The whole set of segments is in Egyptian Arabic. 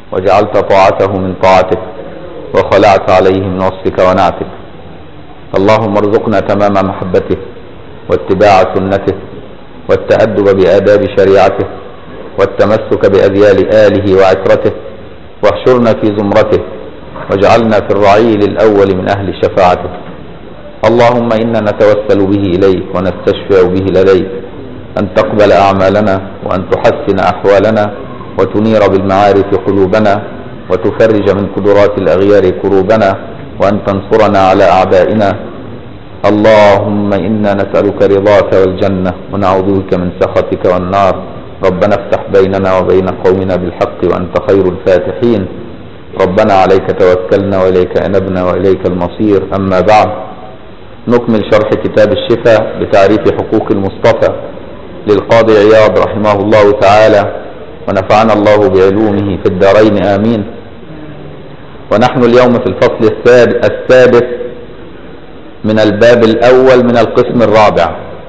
وجعلت طاعته من طاعتك وخلعت عليه من وصفك ونعتك اللهم ارزقنا تمام محبته واتباع سنته والتأدب بآداب شريعته والتمسك بأذيال آله وعترته واحشرنا في زمرته واجعلنا في الرعيل الأول من أهل شفاعته اللهم إنا نتوسل به إليك ونستشفع به لديك أن تقبل أعمالنا وأن تحسن أحوالنا وتنير بالمعارف قلوبنا وتفرج من قدرات الأغيار كروبنا وأن تنصرنا على أعدائنا اللهم إنا نسألك رضاك والجنة ونعوذ بك من سخطك والنار ربنا افتح بيننا وبين قومنا بالحق وأنت خير الفاتحين ربنا عليك توكلنا وإليك أنبنا وإليك المصير أما بعد نكمل شرح كتاب الشفاء بتعريف حقوق المصطفى للقاضي عياض رحمه الله تعالى ونفعنا الله بعلومه في الدارين آمين ونحن اليوم في الفصل السادس من الباب الأول من القسم الرابع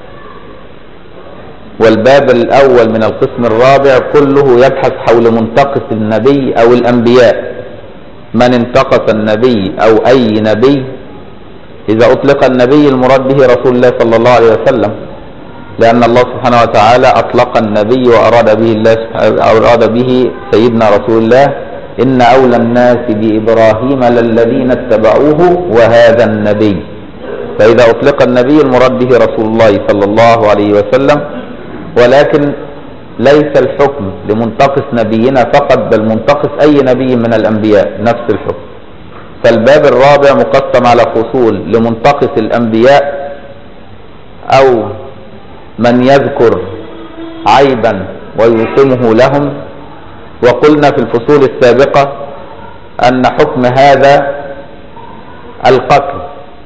والباب الأول من القسم الرابع كله يبحث حول منتقص النبي أو الأنبياء من انتقص النبي أو أي نبي إذا أطلق النبي المراد به رسول الله صلى الله عليه وسلم لأن الله سبحانه وتعالى أطلق النبي وأراد به الله أراد به سيدنا رسول الله إن أولى الناس بإبراهيم للذين اتبعوه وهذا النبي فإذا أطلق النبي المراد به رسول الله صلى الله عليه وسلم ولكن ليس الحكم لمنتقص نبينا فقط بل منتقص أي نبي من الأنبياء نفس الحكم فالباب الرابع مقسم على فصول لمنتقص الأنبياء أو من يذكر عيبا ويوسمه لهم وقلنا في الفصول السابقة أن حكم هذا القتل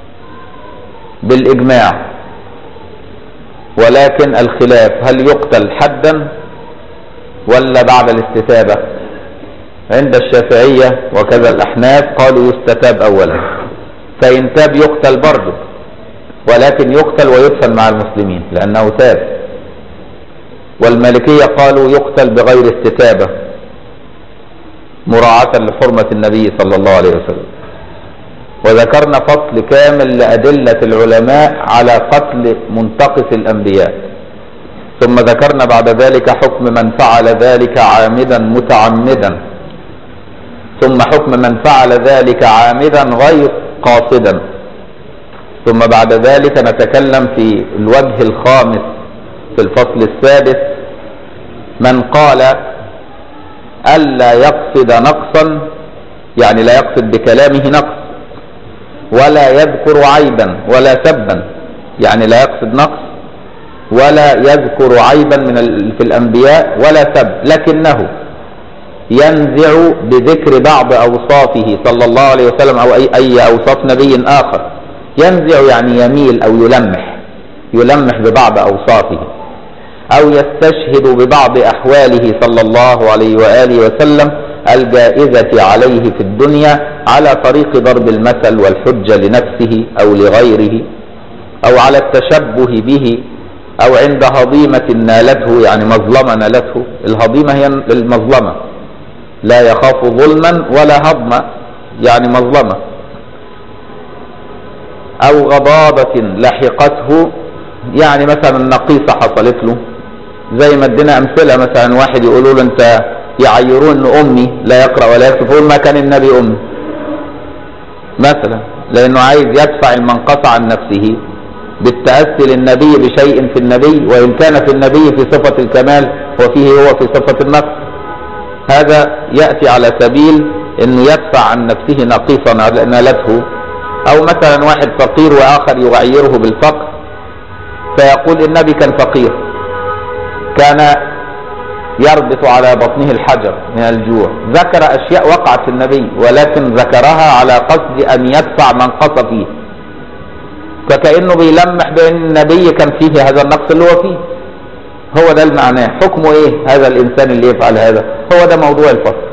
بالإجماع ولكن الخلاف هل يقتل حدا ولا بعد الاستتابة عند الشافعية وكذا الأحناف قالوا يستتاب أولا فإن تاب يقتل برضه ولكن يقتل ويدفن مع المسلمين لأنه تاب والمالكية قالوا يقتل بغير استتابة مراعاة لحرمة النبي صلى الله عليه وسلم وذكرنا فصل كامل لأدلة العلماء على قتل منتقص الأنبياء ثم ذكرنا بعد ذلك حكم من فعل ذلك عامدا متعمدا ثم حكم من فعل ذلك عامدا غير قاصدا ثم بعد ذلك نتكلم في الوجه الخامس في الفصل السادس من قال ألا يقصد نقصا يعني لا يقصد بكلامه نقص ولا يذكر عيبا ولا سبا يعني لا يقصد نقص ولا يذكر عيبا من في الأنبياء ولا سب لكنه ينزع بذكر بعض أوصافه صلى الله عليه وسلم أو أي, أي أوصاف نبي آخر ينزع يعني يميل أو يلمح يلمح ببعض أوصافه أو يستشهد ببعض أحواله صلى الله عليه وآله وسلم الجائزة عليه في الدنيا على طريق ضرب المثل والحجة لنفسه أو لغيره أو على التشبه به أو عند هضيمة نالته يعني مظلمة نالته الهضيمة هي المظلمة لا يخاف ظلما ولا هضما يعني مظلمة أو غضاضة لحقته يعني مثلا نقيصة حصلت له زي ما ادينا أمثلة مثلا واحد يقولوا له أنت يعيرون أن أمي لا يقرأ ولا يكتب يقول ما كان النبي أمي مثلا لأنه عايز يدفع المنقصة عن نفسه بالتأسي للنبي بشيء في النبي وإن كان في النبي في صفة الكمال وفيه هو في صفة النقص هذا يأتي على سبيل أنه يدفع عن نفسه نقيصا نالته أو مثلا واحد فقير وآخر يعيره بالفقر فيقول النبي كان فقير كان يربط على بطنه الحجر من الجوع ذكر أشياء وقعت في النبي ولكن ذكرها على قصد أن يدفع من قص فيه فكأنه بيلمح بأن النبي كان فيه هذا النقص اللي هو فيه هو ده المعنى حكمه ايه هذا الانسان اللي يفعل هذا هو ده موضوع الفصل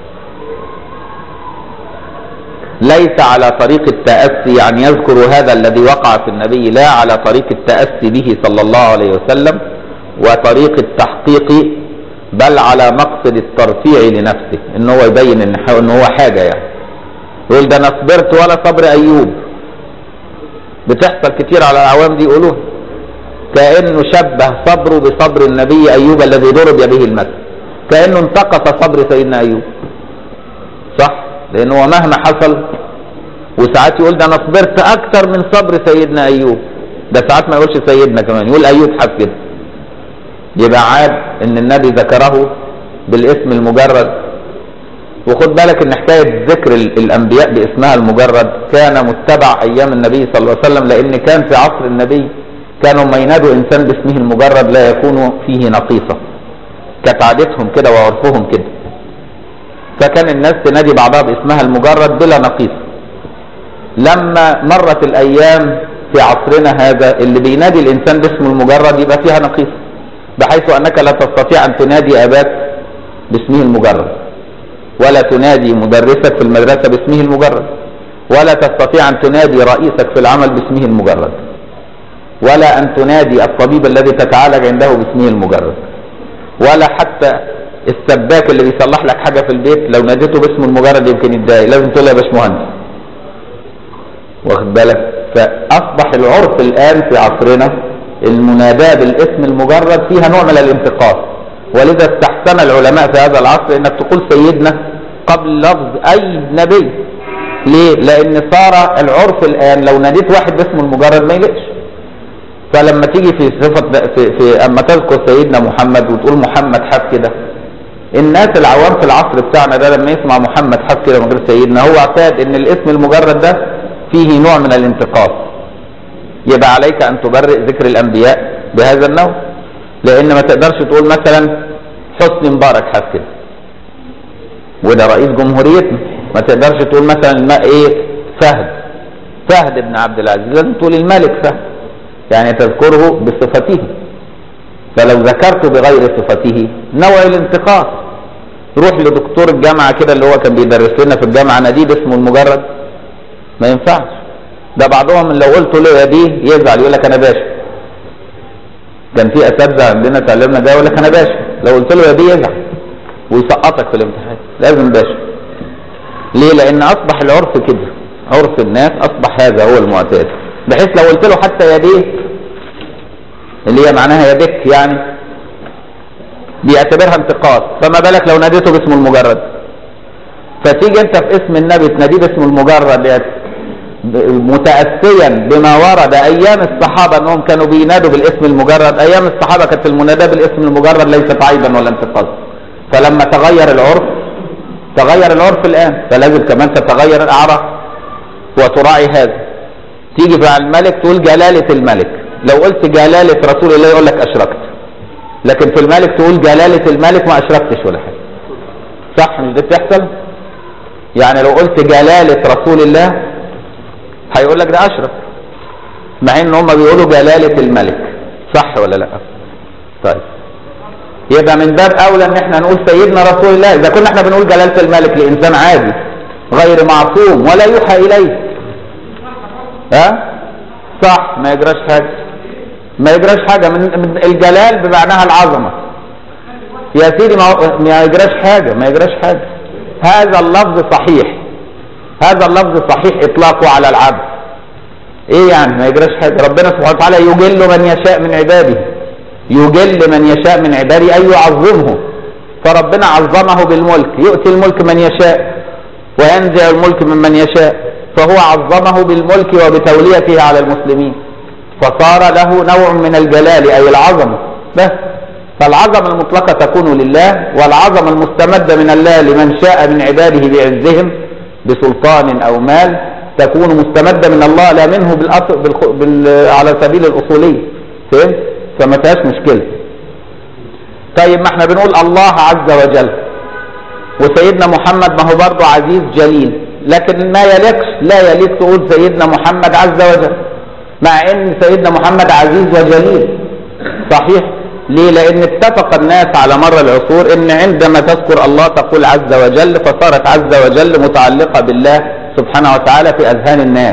ليس على طريق التأسي يعني يذكر هذا الذي وقع في النبي لا على طريق التأسي به صلى الله عليه وسلم وطريق التحقيق بل على مقصد الترفيع لنفسه ان هو يبين ان ان هو حاجه يعني يقول ده انا صبرت ولا صبر ايوب بتحصل كتير على العوام دي يقولوها كانه شبه صبره بصبر النبي ايوب الذي ضرب به المثل كانه انتقص صبر سيدنا ايوب صح لانه هو مهما حصل وساعات يقول ده انا صبرت اكتر من صبر سيدنا ايوب ده ساعات ما يقولش سيدنا كمان يقول ايوب حس كده يبقى عاد ان النبي ذكره بالاسم المجرد وخد بالك ان حكايه ذكر الانبياء باسمها المجرد كان متبع ايام النبي صلى الله عليه وسلم لان كان في عصر النبي كانوا ما ينادوا انسان باسمه المجرد لا يكون فيه نقيصه كانت عادتهم كده وعرفهم كده فكان الناس تنادي بعضها باسمها المجرد بلا نقيص لما مرت الايام في عصرنا هذا اللي بينادي الانسان باسمه المجرد يبقى فيها نقيص بحيث انك لا تستطيع ان تنادي اباك باسمه المجرد ولا تنادي مدرسك في المدرسه باسمه المجرد ولا تستطيع ان تنادي رئيسك في العمل باسمه المجرد ولا ان تنادي الطبيب الذي تتعالج عنده باسمه المجرد ولا حتى السباك اللي بيصلح لك حاجه في البيت لو ناديته باسمه المجرد يمكن يتضايق لازم تقول له يا باشمهندس واخد بالك فاصبح العرف الان في عصرنا المناداه بالاسم المجرد فيها نوع من الانتقاص ولذا استحسن العلماء في هذا العصر انك تقول سيدنا قبل لفظ اي نبي ليه لان صار العرف الان لو ناديت واحد باسمه المجرد ما يلقش فلما تيجي في صفه في, في اما تذكر سيدنا محمد وتقول محمد حاف كده الناس العوام في العصر بتاعنا ده لما يسمع محمد حاف كده من غير سيدنا هو اعتاد ان الاسم المجرد ده فيه نوع من الانتقاص يبقى عليك ان تبرئ ذكر الانبياء بهذا النوع لان ما تقدرش تقول مثلا حسني مبارك حاف كده وده رئيس جمهوريتنا ما تقدرش تقول مثلا الم- ايه فهد فهد بن عبد العزيز لازم تقول الملك فهد يعني تذكره بصفته فلو ذكرته بغير صفته نوع الانتقاص روح لدكتور الجامعة كده اللي هو كان بيدرس لنا في الجامعة ناديه اسمه المجرد ما ينفعش ده بعضهم لو قلت له يا بيه يزعل يقول لك انا باشا كان في اساتذه عندنا تعلمنا ده يقول لك انا باشا لو قلت له يا بيه يزعل ويسقطك في الامتحان لازم باشا ليه لان اصبح العرف كده عرف الناس اصبح هذا هو المعتاد بحيث لو قلت له حتى يا بيه اللي هي معناها يا بك يعني بيعتبرها انتقاص فما بالك لو ناديته باسمه المجرد فتيجي انت في اسم النبي تناديه باسمه المجرد يعني متأسيا بما ورد ايام الصحابه انهم كانوا بينادوا بالاسم المجرد ايام الصحابه كانت المناداه بالاسم المجرد ليست عيبا ولا انتقاص فلما تغير العرف تغير العرف الان فلازم كمان تتغير الاعراف وتراعي هذا تيجي مع الملك تقول جلاله الملك لو قلت جلاله رسول الله يقول لك اشركت لكن في الملك تقول جلاله الملك ما اشركتش ولا حاجه صح مش ده بتحصل يعني لو قلت جلاله رسول الله هيقول لك ده اشرف مع ان هم بيقولوا جلاله الملك صح ولا لا طيب يبقى من باب اولى ان احنا نقول سيدنا رسول الله اذا كنا احنا بنقول جلاله الملك لانسان عادي غير معصوم ولا يوحى اليه ها صح ما يجراش حاجه ما يجراش حاجه من من الجلال بمعناها العظمه يا سيدي ما, هو- ما يجراش حاجه ما يجراش حاجه هذا اللفظ صحيح هذا اللفظ صحيح اطلاقه على العبد ايه يعني ما يجراش حاجه ربنا سبحانه وتعالى يجل من يشاء من عباده يجل من يشاء من عباده اي يعظمه فربنا عظمه بالملك يؤتي الملك من يشاء وينزع الملك ممن يشاء فهو عظمه بالملك وبتوليته على المسلمين فصار له نوع من الجلال اي العظمه بس فالعظمه المطلقه تكون لله والعظمه المستمده من الله لمن شاء من عباده بعزهم بسلطان او مال تكون مستمده من الله لا منه بالأصل بالخ... بال... على سبيل الاصوليه فهمت فما فيهاش مشكله طيب ما احنا بنقول الله عز وجل وسيدنا محمد ما هو برضه عزيز جليل لكن ما يليقش لا يليق تقول سيدنا محمد عز وجل مع ان سيدنا محمد عزيز وجليل صحيح ليه لان اتفق الناس على مر العصور ان عندما تذكر الله تقول عز وجل فصارت عز وجل متعلقة بالله سبحانه وتعالى في اذهان الناس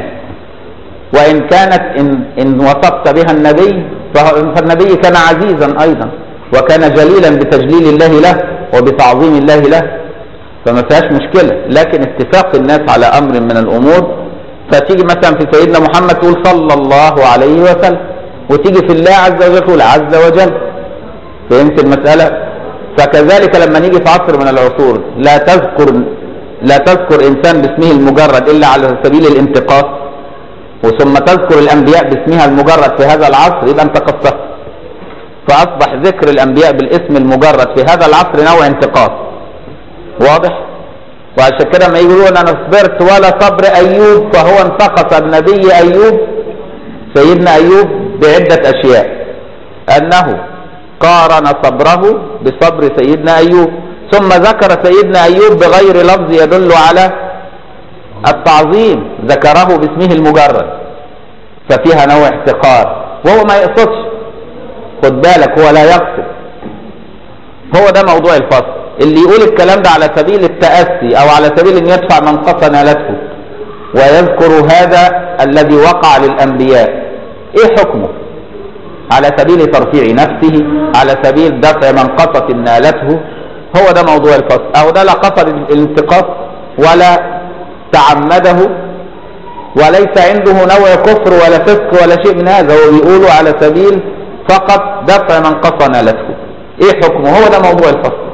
وان كانت ان, إن وصفت بها النبي فهو- فالنبي كان عزيزا ايضا وكان جليلا بتجليل الله له وبتعظيم الله له فما فيهاش مشكلة لكن اتفاق الناس على أمر من الأمور فتيجي مثلا في سيدنا محمد تقول صلى الله عليه وسلم وتيجي في الله عز وجل تقول عز وجل فهمت المسألة فكذلك لما نيجي في عصر من العصور لا تذكر لا تذكر إنسان باسمه المجرد إلا على سبيل الانتقاص وثم تذكر الأنبياء باسمها المجرد في هذا العصر يبقى أنت قصرت فأصبح ذكر الأنبياء بالاسم المجرد في هذا العصر نوع انتقاص واضح وعشان كده ما يقولون أنا صبرت ولا صبر أيوب فهو انتقص النبي أيوب سيدنا أيوب بعدة أشياء أنه قارن صبره بصبر سيدنا أيوب ثم ذكر سيدنا أيوب بغير لفظ يدل على التعظيم ذكره باسمه المجرد ففيها نوع احتقار وهو ما يقصدش خد بالك هو لا يقصد هو ده موضوع الفصل اللي يقول الكلام ده على سبيل التأسي أو على سبيل أن يدفع منقصة نالته ويذكر هذا الذي وقع للأنبياء إيه حكمه على سبيل ترفيع نفسه على سبيل دفع منقصة نالته هو ده موضوع الفصل أو ده لا قصد الانتقاص ولا تعمده وليس عنده نوع كفر ولا فسق ولا شيء من هذا هو بيقوله على سبيل فقط دفع منقصة نالته ايه حكمه هو ده موضوع الفصل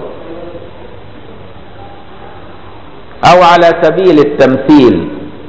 او على سبيل التمثيل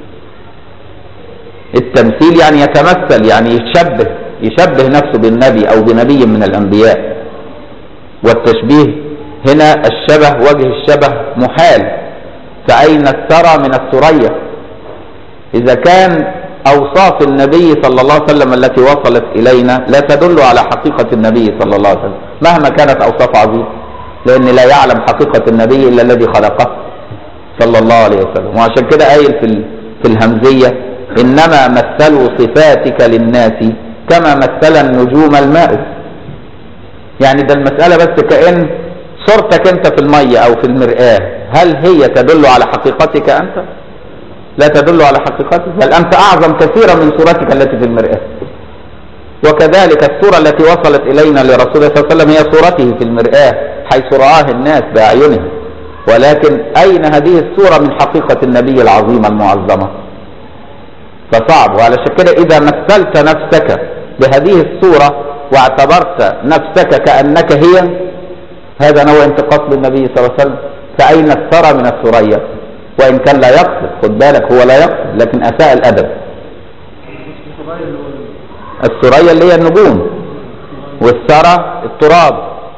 التمثيل يعني يتمثل يعني يشبه يشبه نفسه بالنبي او بنبي من الانبياء والتشبيه هنا الشبه وجه الشبه محال فأين الثرى من الثريا إذا كان أوصاف النبي صلى الله عليه وسلم التي وصلت إلينا لا تدل على حقيقة النبي صلى الله عليه وسلم مهما كانت أوصاف عظيمة لأن لا يعلم حقيقة النبي إلا الذي خلقه صلى الله عليه وسلم وعشان كده قايل في في الهمزية إنما مثلوا صفاتك للناس كما مثل النجوم الماء يعني ده المسألة بس كأن صورتك انت في المية او في المرآة هل هي تدل على حقيقتك انت لا تدل على حقيقتك بل انت اعظم كثيرا من صورتك التي في المرآة وكذلك الصورة التي وصلت الينا لرسول الله صلى الله عليه وسلم هي صورته في المرآة حيث رآه الناس باعينهم ولكن اين هذه الصورة من حقيقة النبي العظيم المعظمة فصعب وعلى كده اذا مثلت نفسك بهذه الصورة واعتبرت نفسك كأنك هي هذا نوع انتقاص للنبي صلى الله عليه وسلم فأين الثرى من الثريا وإن كان لا يقصد خد بالك هو لا يقصد لكن أساء الأدب الثريا اللي هي النجوم والثرى التراب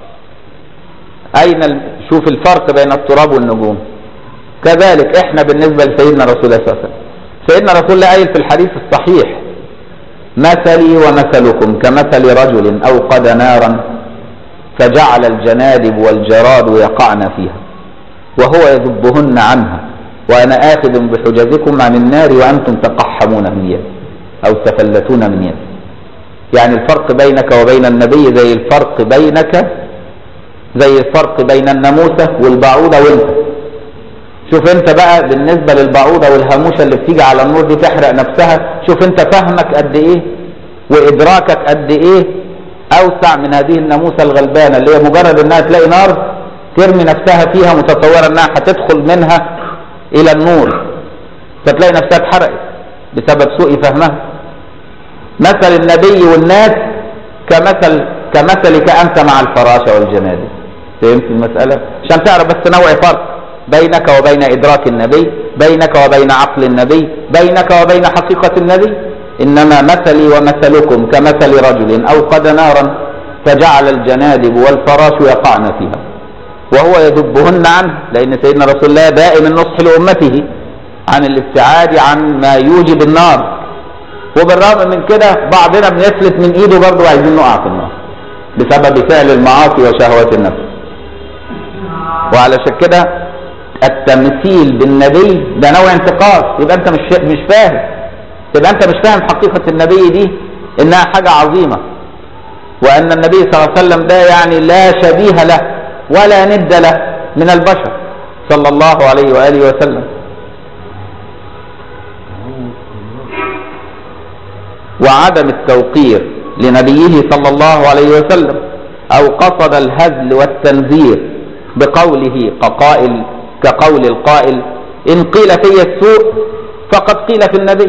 أين ال... شوف الفرق بين التراب والنجوم كذلك احنا بالنسبة لسيدنا رسول الله صلى الله عليه وسلم سيدنا رسول الله قايل في الحديث الصحيح مثلي ومثلكم كمثل رجل أوقد نارا فجعل الجنادب والجراد يقعن فيها وهو يذبهن عنها وأنا آخذ بحجزكم عن النار وأنتم تقحمون من يدي أو تفلتون من يدي يعني الفرق بينك وبين النبي زي الفرق بينك زي الفرق بين الناموسة والبعوضة وانت شوف انت بقى بالنسبة للبعوضة والهاموشة اللي بتيجي على النور دي تحرق نفسها شوف انت فهمك قد ايه وادراكك قد ايه اوسع من هذه الناموسه الغلبانه اللي هي مجرد انها تلاقي نار ترمي نفسها فيها متصوره انها هتدخل منها الى النور فتلاقي نفسها اتحرقت بسبب سوء فهمها مثل النبي والناس كمثل كمثلك انت مع الفراشه والجنادب فهمت المساله عشان تعرف بس نوع فرق بينك وبين ادراك النبي بينك وبين عقل النبي بينك وبين حقيقه النبي إنما مثلي ومثلكم كمثل رجل أوقد نارا فجعل الجنادب والفراش يقعن فيها وهو يذبهن عنه لأن سيدنا رسول الله دائم النصح لأمته عن الابتعاد عن ما يوجب النار وبالرغم من كده بعضنا بنفلت من ايده برضه وعايزين نقع في النار بسبب فعل المعاصي وشهوات النفس وعلشان كده التمثيل بالنبي ده نوع انتقاص يبقى انت مش مش فاهم يبقى انت مش فاهم حقيقة النبي دي انها حاجة عظيمة وان النبي صلى الله عليه وسلم ده يعني لا شبيه له ولا ند له من البشر صلى الله عليه وآله وسلم وعدم التوقير لنبيه صلى الله عليه وسلم او قصد الهزل والتنذير بقوله كقائل كقول القائل ان قيل في السوء فقد قيل في النبي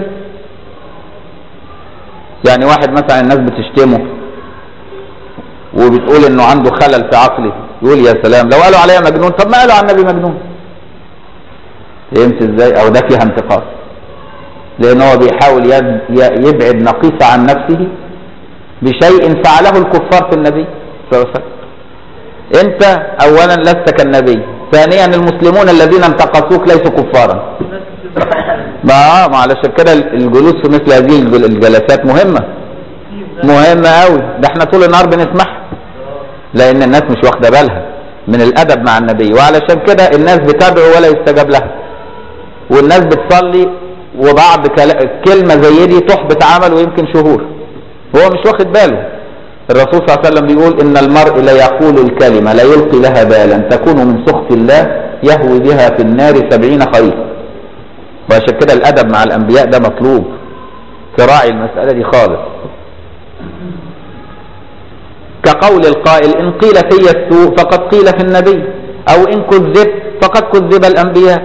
يعني واحد مثلا الناس بتشتمه وبتقول انه عنده خلل في عقله يقول يا سلام لو قالوا عليا مجنون طب ما قالوا على النبي مجنون فهمت ازاي او ده فيها انتقاص لان هو بيحاول يبعد نقيصة عن نفسه بشيء فعله الكفار في النبي صلى الله عليه وسلم انت اولا لست كالنبي ثانيا المسلمون الذين انتقصوك ليسوا كفارا ما ما علشان كده الجلوس في مثل هذه الجلسات مهمة مهمة قوي ده احنا طول النهار بنسمعها لان الناس مش واخده بالها من الادب مع النبي وعلشان كده الناس بتدعو ولا يستجاب لها والناس بتصلي وبعض كلمة زي دي تحبط عمل ويمكن شهور هو مش واخد باله الرسول صلى الله عليه وسلم بيقول ان المرء لا يقول الكلمة لا يلقي لها بالا تكون من سخط الله يهوي بها في النار سبعين خريف وعشان كده الادب مع الانبياء ده مطلوب تراعي المسألة دي خالص كقول القائل ان قيل في السوء فقد قيل في النبي او ان كذبت فقد كذب الانبياء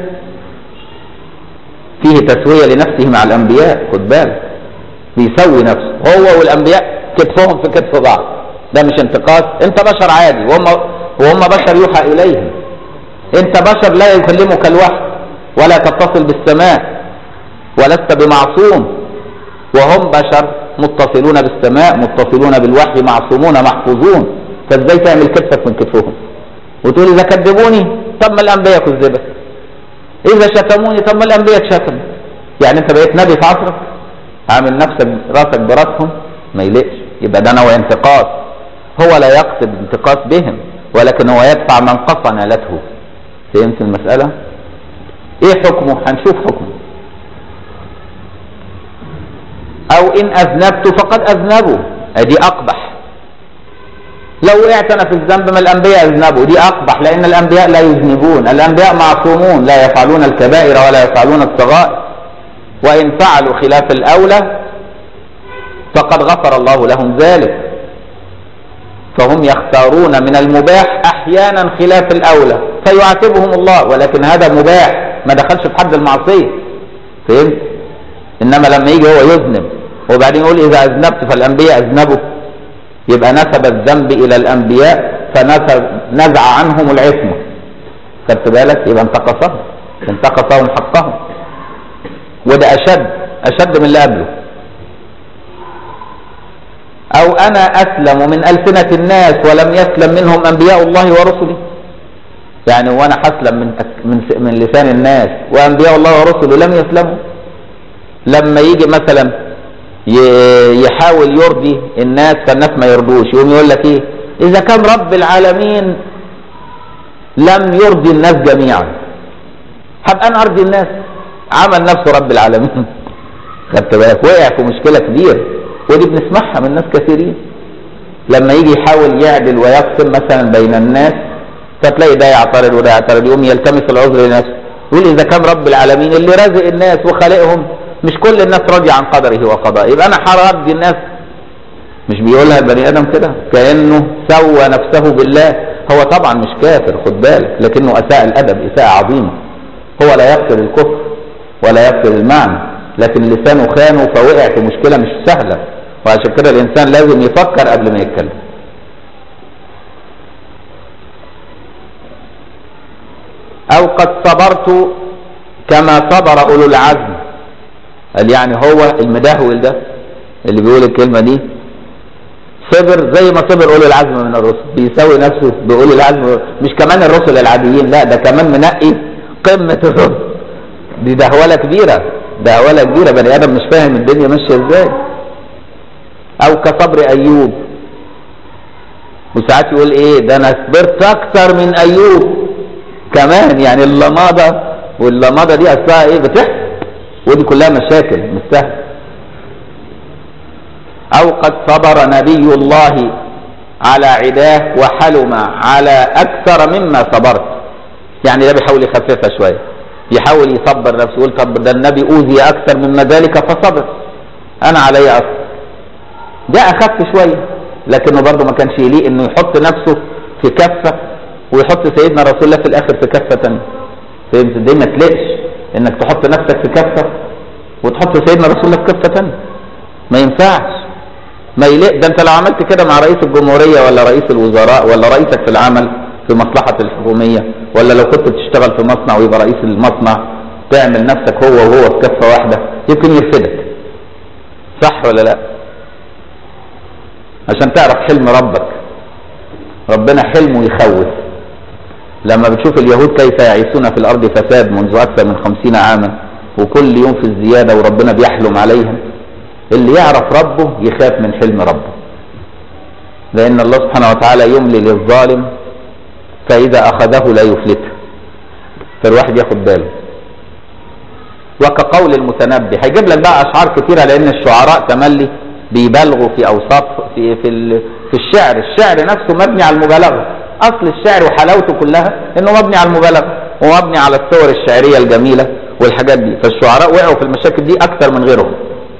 فيه تسوية لنفسه مع الانبياء خد بالك بيسوي نفسه هو والانبياء كتفهم في كتف بعض ده مش انتقاص انت بشر عادي وهم وهم بشر يوحى اليهم انت بشر لا يكلمك الوحي ولا تتصل بالسماء ولست بمعصوم وهم بشر متصلون بالسماء متصلون بالوحي معصومون محفوظون فازاي تعمل كتفك من كتفهم وتقول اذا كذبوني طب ما الانبياء كذبت اذا شتموني طب ما الانبياء شتموا يعني انت بقيت نبي في عصرك عامل نفسك راسك براسهم ما يلقش يبقى ده نوع انتقاص هو لا يقصد انتقاص بهم ولكن هو يدفع من قص نالته فهمت المسألة ايه حكمه هنشوف حكمه او ان اذنبت فقد اذنبوا ادي اقبح لو وقعت انا في الذنب ما الانبياء اذنبوا دي اقبح لان الانبياء لا يذنبون الانبياء معصومون لا يفعلون الكبائر ولا يفعلون الصغائر وان فعلوا خلاف الاولى فقد غفر الله لهم ذلك فهم يختارون من المباح احيانا خلاف الاولى فيعاتبهم الله ولكن هذا مباح ما دخلش في حد المعصيه فهمت انما لما يجي هو يذنب وبعدين يقول اذا اذنبت فالانبياء اذنبوا يبقى نسب الذنب الى الانبياء فنسب نزع عنهم العصمه خدت بالك يبقى انتقصهم انتقصهم حقهم وده اشد اشد من اللي قبله او انا اسلم من السنه الناس ولم يسلم منهم انبياء الله ورسله يعني وانا حسلم من من من لسان الناس وانبياء الله ورسله لم يسلموا لما يجي مثلا يحاول يرضي الناس فالناس ما يرضوش يقوم يقول لك ايه اذا كان رب العالمين لم يرضي الناس جميعا هبقى انا ارضي الناس عمل نفسه رب العالمين خدت بالك وقع في مشكله كبيره ودي بنسمعها من ناس كثيرين لما يجي يحاول يعدل ويقسم مثلا بين الناس فتلاقي ده يعترض وده يعترض يقوم يلتمس العذر لنفسه يقول اذا كان رب العالمين اللي رازق الناس وخالقهم مش كل الناس راضية عن قدره وقضائه يبقى انا هرضي الناس مش بيقولها البني ادم كده كانه سوى نفسه بالله هو طبعا مش كافر خد بالك لكنه اساء الادب اساءه عظيمه هو لا يقصد الكفر ولا يقصد المعنى لكن لسانه خانه فوقع في مشكله مش سهله وعشان كده الانسان لازم يفكر قبل ما يتكلم او قد صبرت كما صبر اولو العزم قال يعني هو المدهول ده اللي بيقول الكلمه دي صبر زي ما صبر اولو العزم من الرسل بيساوي نفسه باولو العزم مش كمان الرسل العاديين لا ده كمان منقي قمه الرسل دي دهوله كبيره دهوله كبيره بني ادم مش فاهم الدنيا ماشيه ازاي او كصبر ايوب وساعات يقول ايه ده انا صبرت اكتر من ايوب كمان يعني اللماضه واللماضه دي اصلها ايه بتحصل ودي كلها مشاكل مش سهل او قد صبر نبي الله على عداه وحلم على اكثر مما صبرت يعني ده بيحاول يخففها شويه يحاول يصبر نفسه يقول طب ده النبي اوذي اكثر مما ذلك فصبر انا علي اصبر ده اخف شويه لكنه برضه ما كانش يليق انه يحط نفسه في كفه ويحط سيدنا رسول الله في الاخر في كفه ثانيه فهمت دي ما تلقش انك تحط نفسك في كفه وتحط سيدنا رسول الله في كفه ثانيه ما ينفعش ما يليق ده انت لو عملت كده مع رئيس الجمهوريه ولا رئيس الوزراء ولا رئيسك في العمل في مصلحه الحكوميه ولا لو كنت بتشتغل في مصنع ويبقى رئيس المصنع تعمل نفسك هو وهو في كفه واحده يمكن يرفدك صح ولا لا عشان تعرف حلم ربك ربنا حلمه يخوف لما بتشوف اليهود كيف يعيشون في الارض فساد منذ اكثر من خمسين عاما وكل يوم في الزياده وربنا بيحلم عليهم اللي يعرف ربه يخاف من حلم ربه لان الله سبحانه وتعالى يملي للظالم فاذا اخذه لا يفلته فالواحد ياخد باله وكقول المتنبي هيجيب لك بقى اشعار كثيره لان الشعراء تملي بيبالغوا في اوصاف في في ال- في الشعر الشعر نفسه مبني على المبالغه اصل الشعر وحلاوته كلها انه مبني على المبالغه ومبني على الصور الشعريه الجميله والحاجات دي فالشعراء وقعوا في المشاكل دي اكثر من غيرهم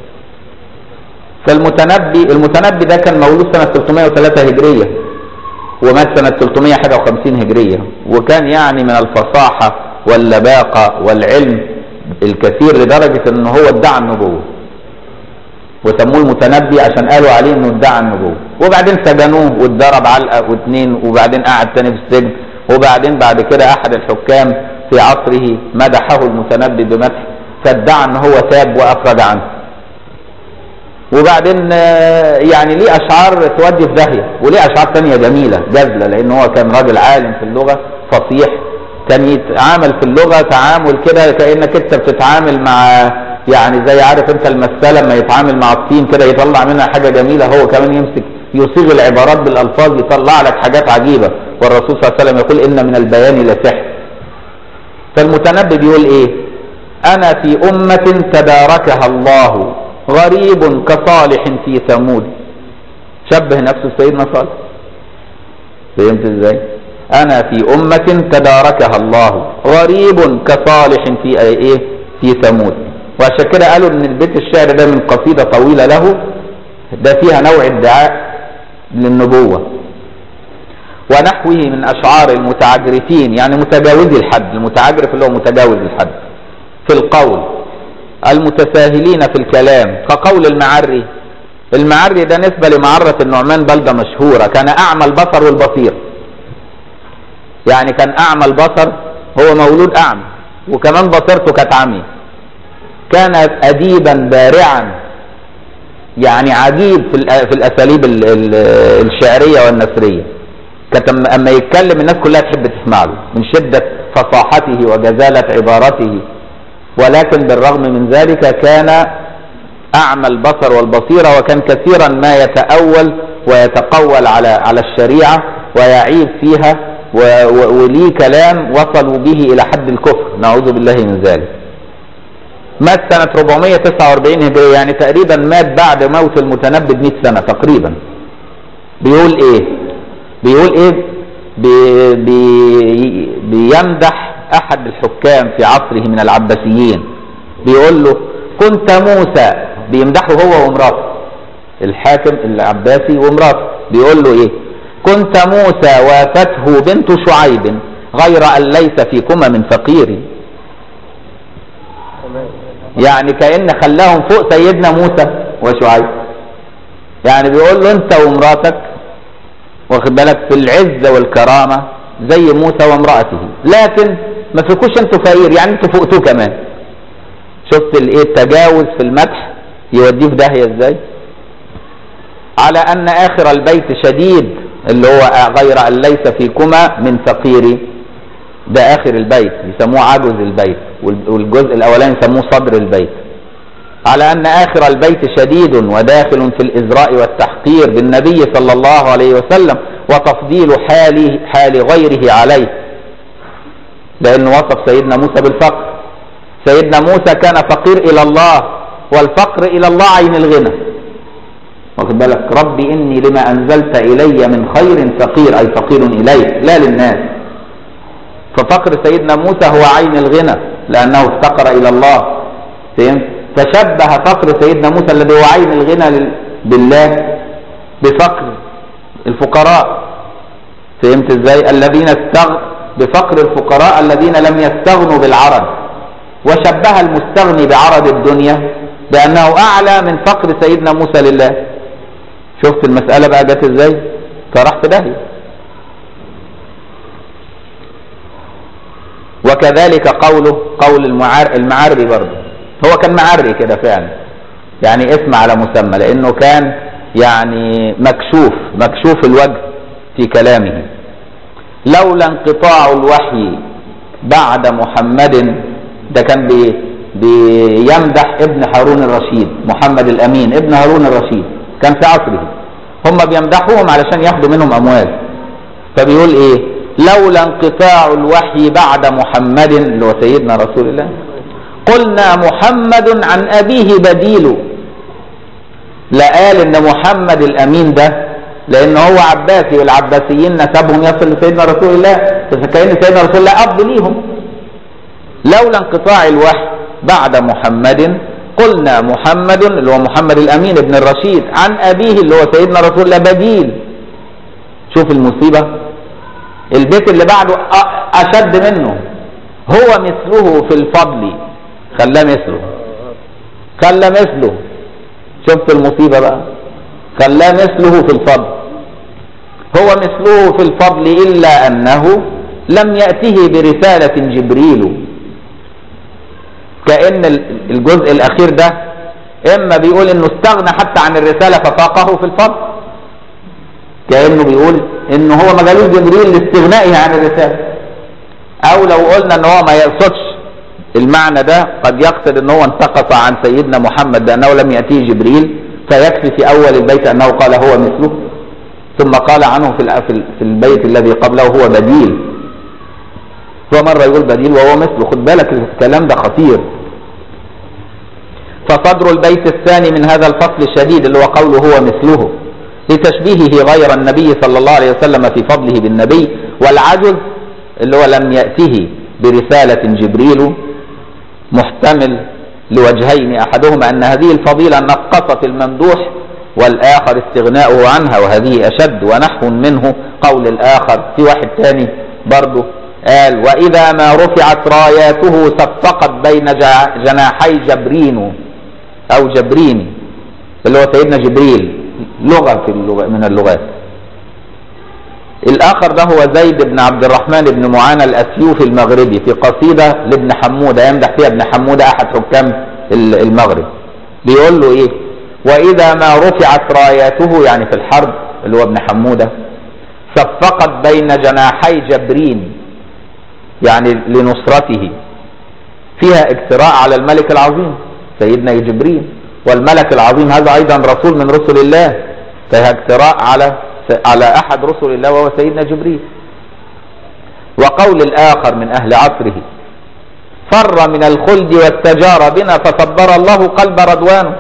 فالمتنبي المتنبي ده كان مولود سنه 303 هجريه ومات سنه 351 هجريه وكان يعني من الفصاحه واللباقه والعلم الكثير لدرجه ان هو ادعى النبوه وسموه المتنبي عشان قالوا عليه انه ادعى النبوه وبعدين سجنوه واتضرب علقه واثنين وبعدين قعد تاني في السجن وبعدين بعد كده احد الحكام في عصره مدحه المتنبي بمدح فادعى ان هو تاب وافرج عنه وبعدين آه، يعني ليه اشعار تودي في داهيه وليه اشعار تانية جميله جذله لان هو كان راجل عالم في اللغه فصيح كان يتعامل في اللغه تعامل كده كانك انت بتتعامل مع يعني زي عارف انت المساله لما يتعامل مع الطين كده يطلع منها حاجه جميله هو كمان يمسك يصيغ العبارات بالالفاظ يطلع لك حاجات عجيبه والرسول صلى الله عليه وسلم يقول ان من البيان لسحر فالمتنبي بيقول ايه انا في امه تداركها الله غريب كصالح في ثمود شبه نفسه سيدنا صالح فهمت ازاي انا في امه تداركها الله غريب كصالح في ايه في ثمود وعشان كده قالوا ان البيت الشعر ده من قصيده طويله له ده فيها نوع ادعاء للنبوه ونحوه من اشعار المتعجرفين يعني متجاوزي الحد المتعجرف اللي هو متجاوز الحد في القول المتساهلين في الكلام كقول المعري المعري ده نسبة لمعرة النعمان بلدة مشهورة كان أعمى البصر والبصير يعني كان أعمى البصر هو مولود أعمى وكمان بصيرته كانت عمي كان أديبا بارعا يعني عجيب في الأ- في الأساليب ال- ال- الشعرية والنثرية كانت أما- أما يتكلم الناس كلها تحب تسمع له من شدة فصاحته وجزالة عبارته ولكن بالرغم من ذلك كان أعمى البصر والبصيرة وكان كثيرا ما يتأول ويتقول على على الشريعة ويعيب فيها و- و- وليه كلام وصلوا به إلى حد الكفر نعوذ بالله من ذلك مات سنة 449 هجرية يعني تقريبا مات بعد موت المتنبي ب 100 سنة تقريبا بيقول ايه بيقول ايه بي بي بيمدح احد الحكام في عصره من العباسيين بيقول له كنت موسى بيمدحه هو ومراته الحاكم العباسي ومراته بيقول له ايه كنت موسى وافته بنت شعيب غير ان ليس فيكما من فقير يعني كأن خلاهم فوق سيدنا موسى وشعيب يعني بيقول له انت ومراتك واخد بالك في العزة والكرامة زي موسى وامرأته لكن ما فيكوش انتوا فقير يعني انتوا فوقتوه كمان شفت الايه التجاوز في المدح يوديه في داهية ازاي على ان اخر البيت شديد اللي هو غير ان ليس فيكما من فقير ده اخر البيت يسموه عجز البيت وال- والجزء الاولاني يسموه صدر البيت على ان اخر البيت شديد وداخل في الازراء والتحقير بالنبي صلى الله عليه وسلم وتفضيل حال حال غيره عليه لان وصف سيدنا موسى بالفقر سيدنا موسى كان فقير الى الله والفقر الى الله عين الغنى واخد بالك ربي اني لما انزلت الي من خير فقير اي فقير اليك لا للناس ففقر سيدنا موسى هو عين الغنى لانه افتقر الى الله فهمت فشبه فقر سيدنا موسى الذي هو عين الغنى لل- بالله بفقر الفقراء فهمت ازاي الذين استغ بفقر الفقراء الذين لم يستغنوا بالعرض وشبه المستغني بعرض الدنيا بأنه أعلى من فقر سيدنا موسى لله شفت المسألة بقى جت ازاي فراح في داهية وكذلك قوله قول المعار المعري برضه هو كان معري كده فعلا يعني اسم على مسمى لانه كان يعني مكشوف مكشوف الوجه في كلامه لولا انقطاع الوحي بعد محمد ده كان بي بيمدح ابن هارون الرشيد محمد الامين ابن هارون الرشيد كان في عصره هم بيمدحوهم علشان ياخدوا منهم اموال فبيقول ايه لولا انقطاع الوحي بعد محمد اللي هو سيدنا رسول الله قلنا محمد عن ابيه بديل لا قال ان محمد الامين ده لان هو عباسي والعباسيين نسبهم يصل لسيدنا رسول الله فكأن سيدنا رسول الله اب ليهم لولا انقطاع الوحي بعد محمد قلنا محمد اللي هو محمد الامين ابن الرشيد عن ابيه اللي هو سيدنا رسول الله بديل شوف المصيبه البيت اللي بعده اشد منه هو مثله في الفضل خلاه مثله خلى مثله شفت المصيبه بقى خلاه مثله في الفضل هو مثله في الفضل الا انه لم ياته برساله جبريل كان الجزء الاخير ده اما بيقول انه استغنى حتى عن الرساله ففاقه في الفضل كانه بيقول ان هو ما جالوش جبريل لاستغنائه عن الرساله او لو قلنا ان هو ما يقصدش المعنى ده قد يقصد ان هو انتقص عن سيدنا محمد بانه لم ياتيه جبريل فيكفي في اول البيت انه قال هو مثله ثم قال عنه في في البيت الذي قبله هو بديل هو مرة يقول بديل وهو مثله خد بالك الكلام ده خطير فصدر البيت الثاني من هذا الفصل الشديد اللي هو قوله هو مثله لتشبيهه غير النبي صلى الله عليه وسلم في فضله بالنبي والعجز اللي هو لم يأته برسالة جبريل محتمل لوجهين أحدهما أن هذه الفضيلة نقصت الممدوح والآخر استغناؤه عنها وهذه أشد ونحو منه قول الآخر في واحد تاني برضه قال وإذا ما رفعت راياته صفقت بين جناحي جبرين أو جبرين اللي هو سيدنا جبريل لغة في اللغة من اللغات الآخر ده هو زيد بن عبد الرحمن بن معانى الأسيوفي المغربي في قصيدة لابن حمودة يمدح فيها ابن حمودة أحد حكام المغرب بيقول له إيه وإذا ما رفعت راياته يعني في الحرب اللي هو ابن حمودة صفقت بين جناحي جبرين يعني لنصرته فيها اجتراء على الملك العظيم سيدنا جبريل والملك العظيم هذا ايضا رسول من رسل الله فيها اجتراء على على احد رسل الله وهو سيدنا جبريل وقول الاخر من اهل عصره فر من الخلد واستجار بنا فصبر الله قلب رضوانه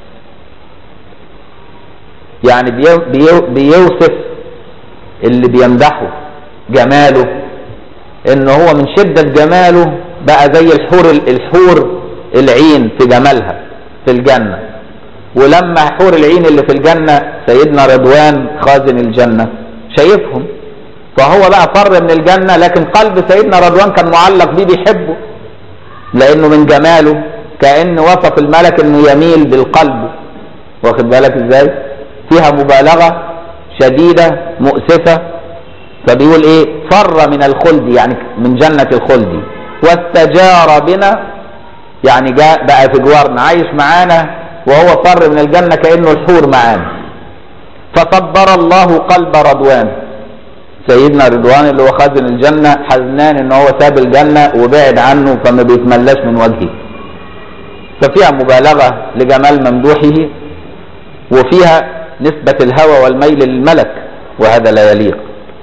يعني بيوصف اللي بيمدحه جماله ان هو من شدة جماله بقى زي الحور الحور العين في جمالها في الجنة ولما حور العين اللي في الجنة سيدنا رضوان خازن الجنة شايفهم فهو بقى فر من الجنة لكن قلب سيدنا رضوان كان معلق بيه بيحبه لانه من جماله كأن وصف الملك انه يميل بالقلب واخد بالك ازاي فيها مبالغة شديدة مؤسفة فبيقول ايه فر من الخلد يعني من جنة الخلد واستجار بنا يعني جاء بقى في جوارنا عايش معانا وهو فر من الجنة كأنه الحور معانا فصبر الله قلب رضوان سيدنا رضوان اللي هو خازن الجنة حزنان ان هو ساب الجنة وبعد عنه فما بيتملاش من وجهه ففيها مبالغة لجمال ممدوحه وفيها نسبة الهوى والميل للملك وهذا لا يليق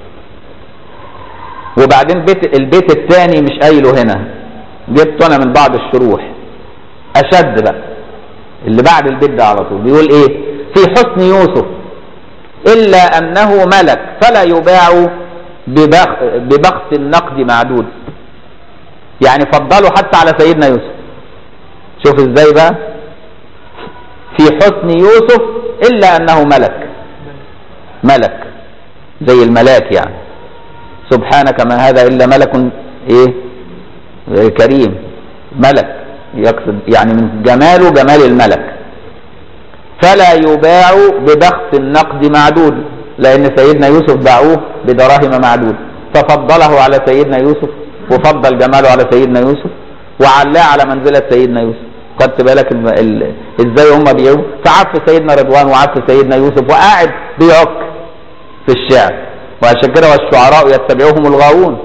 وبعدين بيت البيت الثاني مش قايله هنا جبته انا من بعض الشروح اشد بقى اللي بعد البيت ده على طول بيقول ايه في حسن يوسف الا انه ملك فلا يباع ببخ ببخس النقد معدود يعني فضلوا حتى على سيدنا يوسف شوف ازاي بقى في حسن يوسف الا انه ملك ملك زي الملاك يعني سبحانك ما هذا الا ملك ايه إيه كريم ملك يقصد يعني من جماله جمال الملك فلا يباع ببخس النقد معدود لان سيدنا يوسف باعوه بدراهم معدود ففضله على سيدنا يوسف وفضل جماله على سيدنا يوسف وعلاه على منزله سيدنا يوسف خدت بالك ال... ال... ازاي هم بيعوا فعف سيدنا رضوان وعف سيدنا يوسف وقاعد بيعك في الشعر وعشان كده والشعراء يتبعوهم الغاوون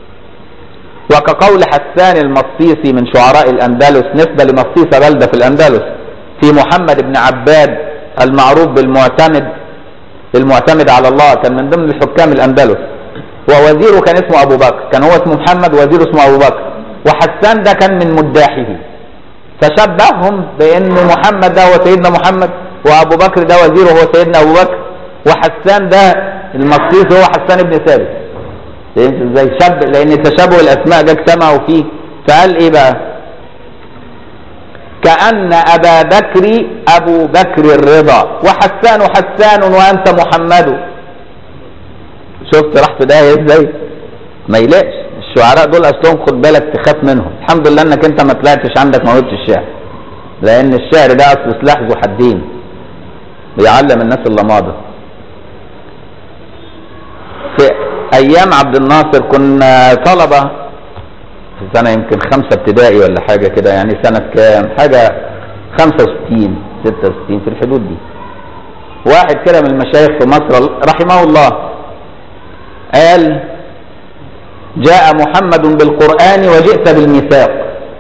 وكقول حسان المصيصي من شعراء الأندلس نسبة لمصيصة بلدة في الأندلس في محمد بن عباد المعروف بالمعتمد المعتمد على الله كان من ضمن الحكام الأندلس ووزيره كان اسمه أبو بكر كان هو اسمه محمد وزيره اسمه أبو بكر وحسان ده كان من مداحه فشبههم بأن محمد ده هو سيدنا محمد وأبو بكر ده وزيره هو سيدنا أبو بكر وحسان ده المصيص هو حسان بن ثابت فهمت ازاي شب لان تشابه الاسماء ده اجتمعوا فيه فقال ايه بقى كأن أبا بكر أبو بكر الرضا وحسان حسان وأنت محمد شفت راح في ده ازاي ما يلاقش الشعراء دول أصلهم خد بالك تخاف منهم الحمد لله انك انت ما طلعتش عندك موهبة الشعر لأن الشعر ده أصل سلاح ذو حدين بيعلم الناس اللماضة في ايام عبد الناصر كنا طلبه في سنه يمكن خمسه ابتدائي ولا حاجه كده يعني سنه كام حاجه 65 66 في الحدود دي واحد كده من المشايخ في مصر رحمه الله قال جاء محمد بالقرآن وجئت بالميثاق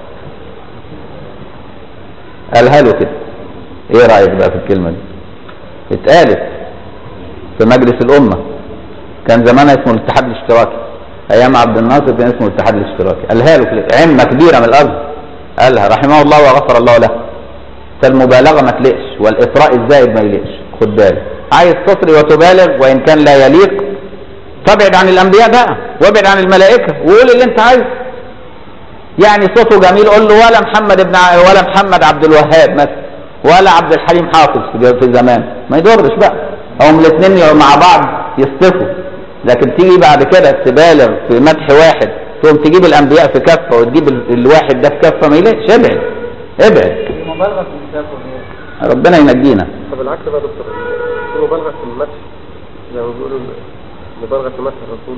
قالها له كده ايه رأيك بقى في الكلمة دي اتقالت في مجلس الأمة كان زمانها اسمه الاتحاد الاشتراكي ايام عبد الناصر كان اسمه الاتحاد الاشتراكي قالها له في عمه كبيره من الارض قالها رحمه الله وغفر الله له فالمبالغه ما تلقش والاثراء الزائد ما يلقش خد بالك عايز تصري وتبالغ وان كان لا يليق فابعد عن الانبياء بقى وابعد عن الملائكه وقول اللي انت عايزه يعني صوته جميل قول له ولا محمد ابن ع- ولا محمد عبد الوهاب مثلا ولا عبد الحليم حافظ في في زمان ما يضرش بقى هم الاثنين مع بعض يصطفوا لكن تيجي بعد كده تبالغ في مدح واحد تقوم تجيب الانبياء في كفه وتجيب ال- الواحد ده في كفه ما يلاقيش ابعد ابعد المبالغه في المثال والنية. ربنا ينجينا طب العكس بقى يا دكتور في مبالغه في المدح زي ما بيقولوا مبالغه في مدح الرسول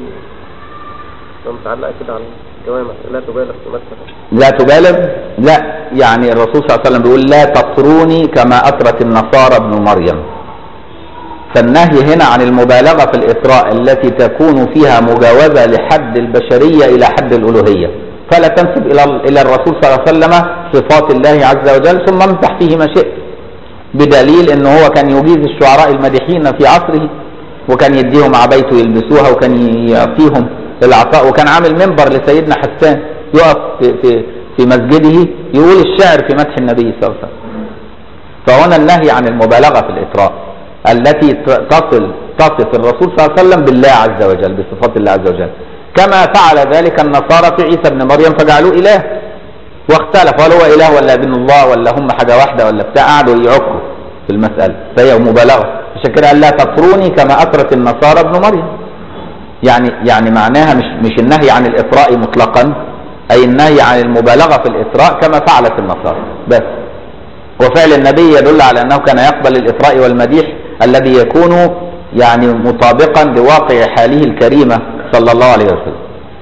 لو متعلقه كده على الجوامع لا تبالغ في مدح لا تبالغ لا يعني الرسول صلى الله عليه وسلم بيقول لا تطروني كما اطرت النصارى ابن مريم فالنهي هنا عن المبالغه في الاطراء التي تكون فيها مجاوزه لحد البشريه الى حد الالوهيه فلا تنسب الى الى الرسول صلى الله عليه وسلم صفات الله عز وجل ثم امسح فيه ما شئت بدليل ان هو كان يجيز الشعراء المديحين في عصره وكان يديهم عبايته يلبسوها وكان يعطيهم العطاء وكان عامل منبر لسيدنا حسان يقف في في في مسجده يقول الشعر في مدح النبي صلى الله عليه وسلم فهنا النهي عن المبالغه في الاطراء التي ت- تصل تصف الرسول صلى الله عليه وسلم بالله عز وجل بصفات الله عز وجل كما فعل ذلك النصارى في عيسى ابن مريم فجعلوه اله واختلف هل هو اله ولا ابن الله ولا هم حاجه واحده ولا بتاع قعدوا يعكوا في المساله فهي مبالغه عشان كده قال لا تطروني كما اطرت النصارى ابن مريم يعني يعني معناها مش مش النهي عن الاطراء مطلقا اي النهي عن المبالغه في الاطراء كما فعلت النصارى بس وفعل النبي يدل على انه كان يقبل الاطراء والمديح الذي يكون يعني مطابقا لواقع حاله الكريمه صلى الله عليه وسلم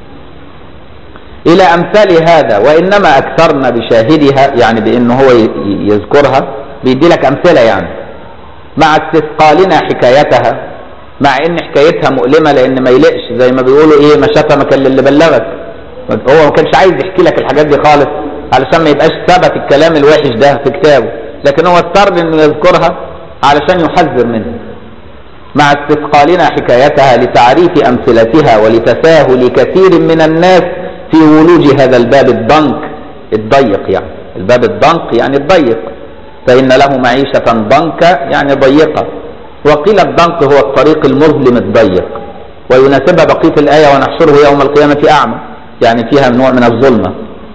الى امثال هذا وانما اكثرنا بشاهدها يعني بان هو ي- ي- يذكرها بيدي لك امثله يعني مع استثقالنا حكايتها مع ان حكايتها مؤلمه لان ما يلقش زي ما بيقولوا ايه ما شتمك الا اللي بلغك هو ما كانش عايز يحكي لك الحاجات دي خالص علشان ما يبقاش ثبت الكلام الوحش ده في كتابه لكن هو اضطر انه يذكرها علشان يحذر منه مع استثقالنا حكايتها لتعريف امثلتها ولتساهل كثير من الناس في ولوج هذا الباب الضنك الضيق يعني الباب الضنك يعني الضيق فإن له معيشة ضنكا يعني ضيقة وقيل الضنك هو الطريق المظلم الضيق ويناسبها بقية الآية ونحشره يوم القيامة أعمى يعني فيها نوع من الظلمة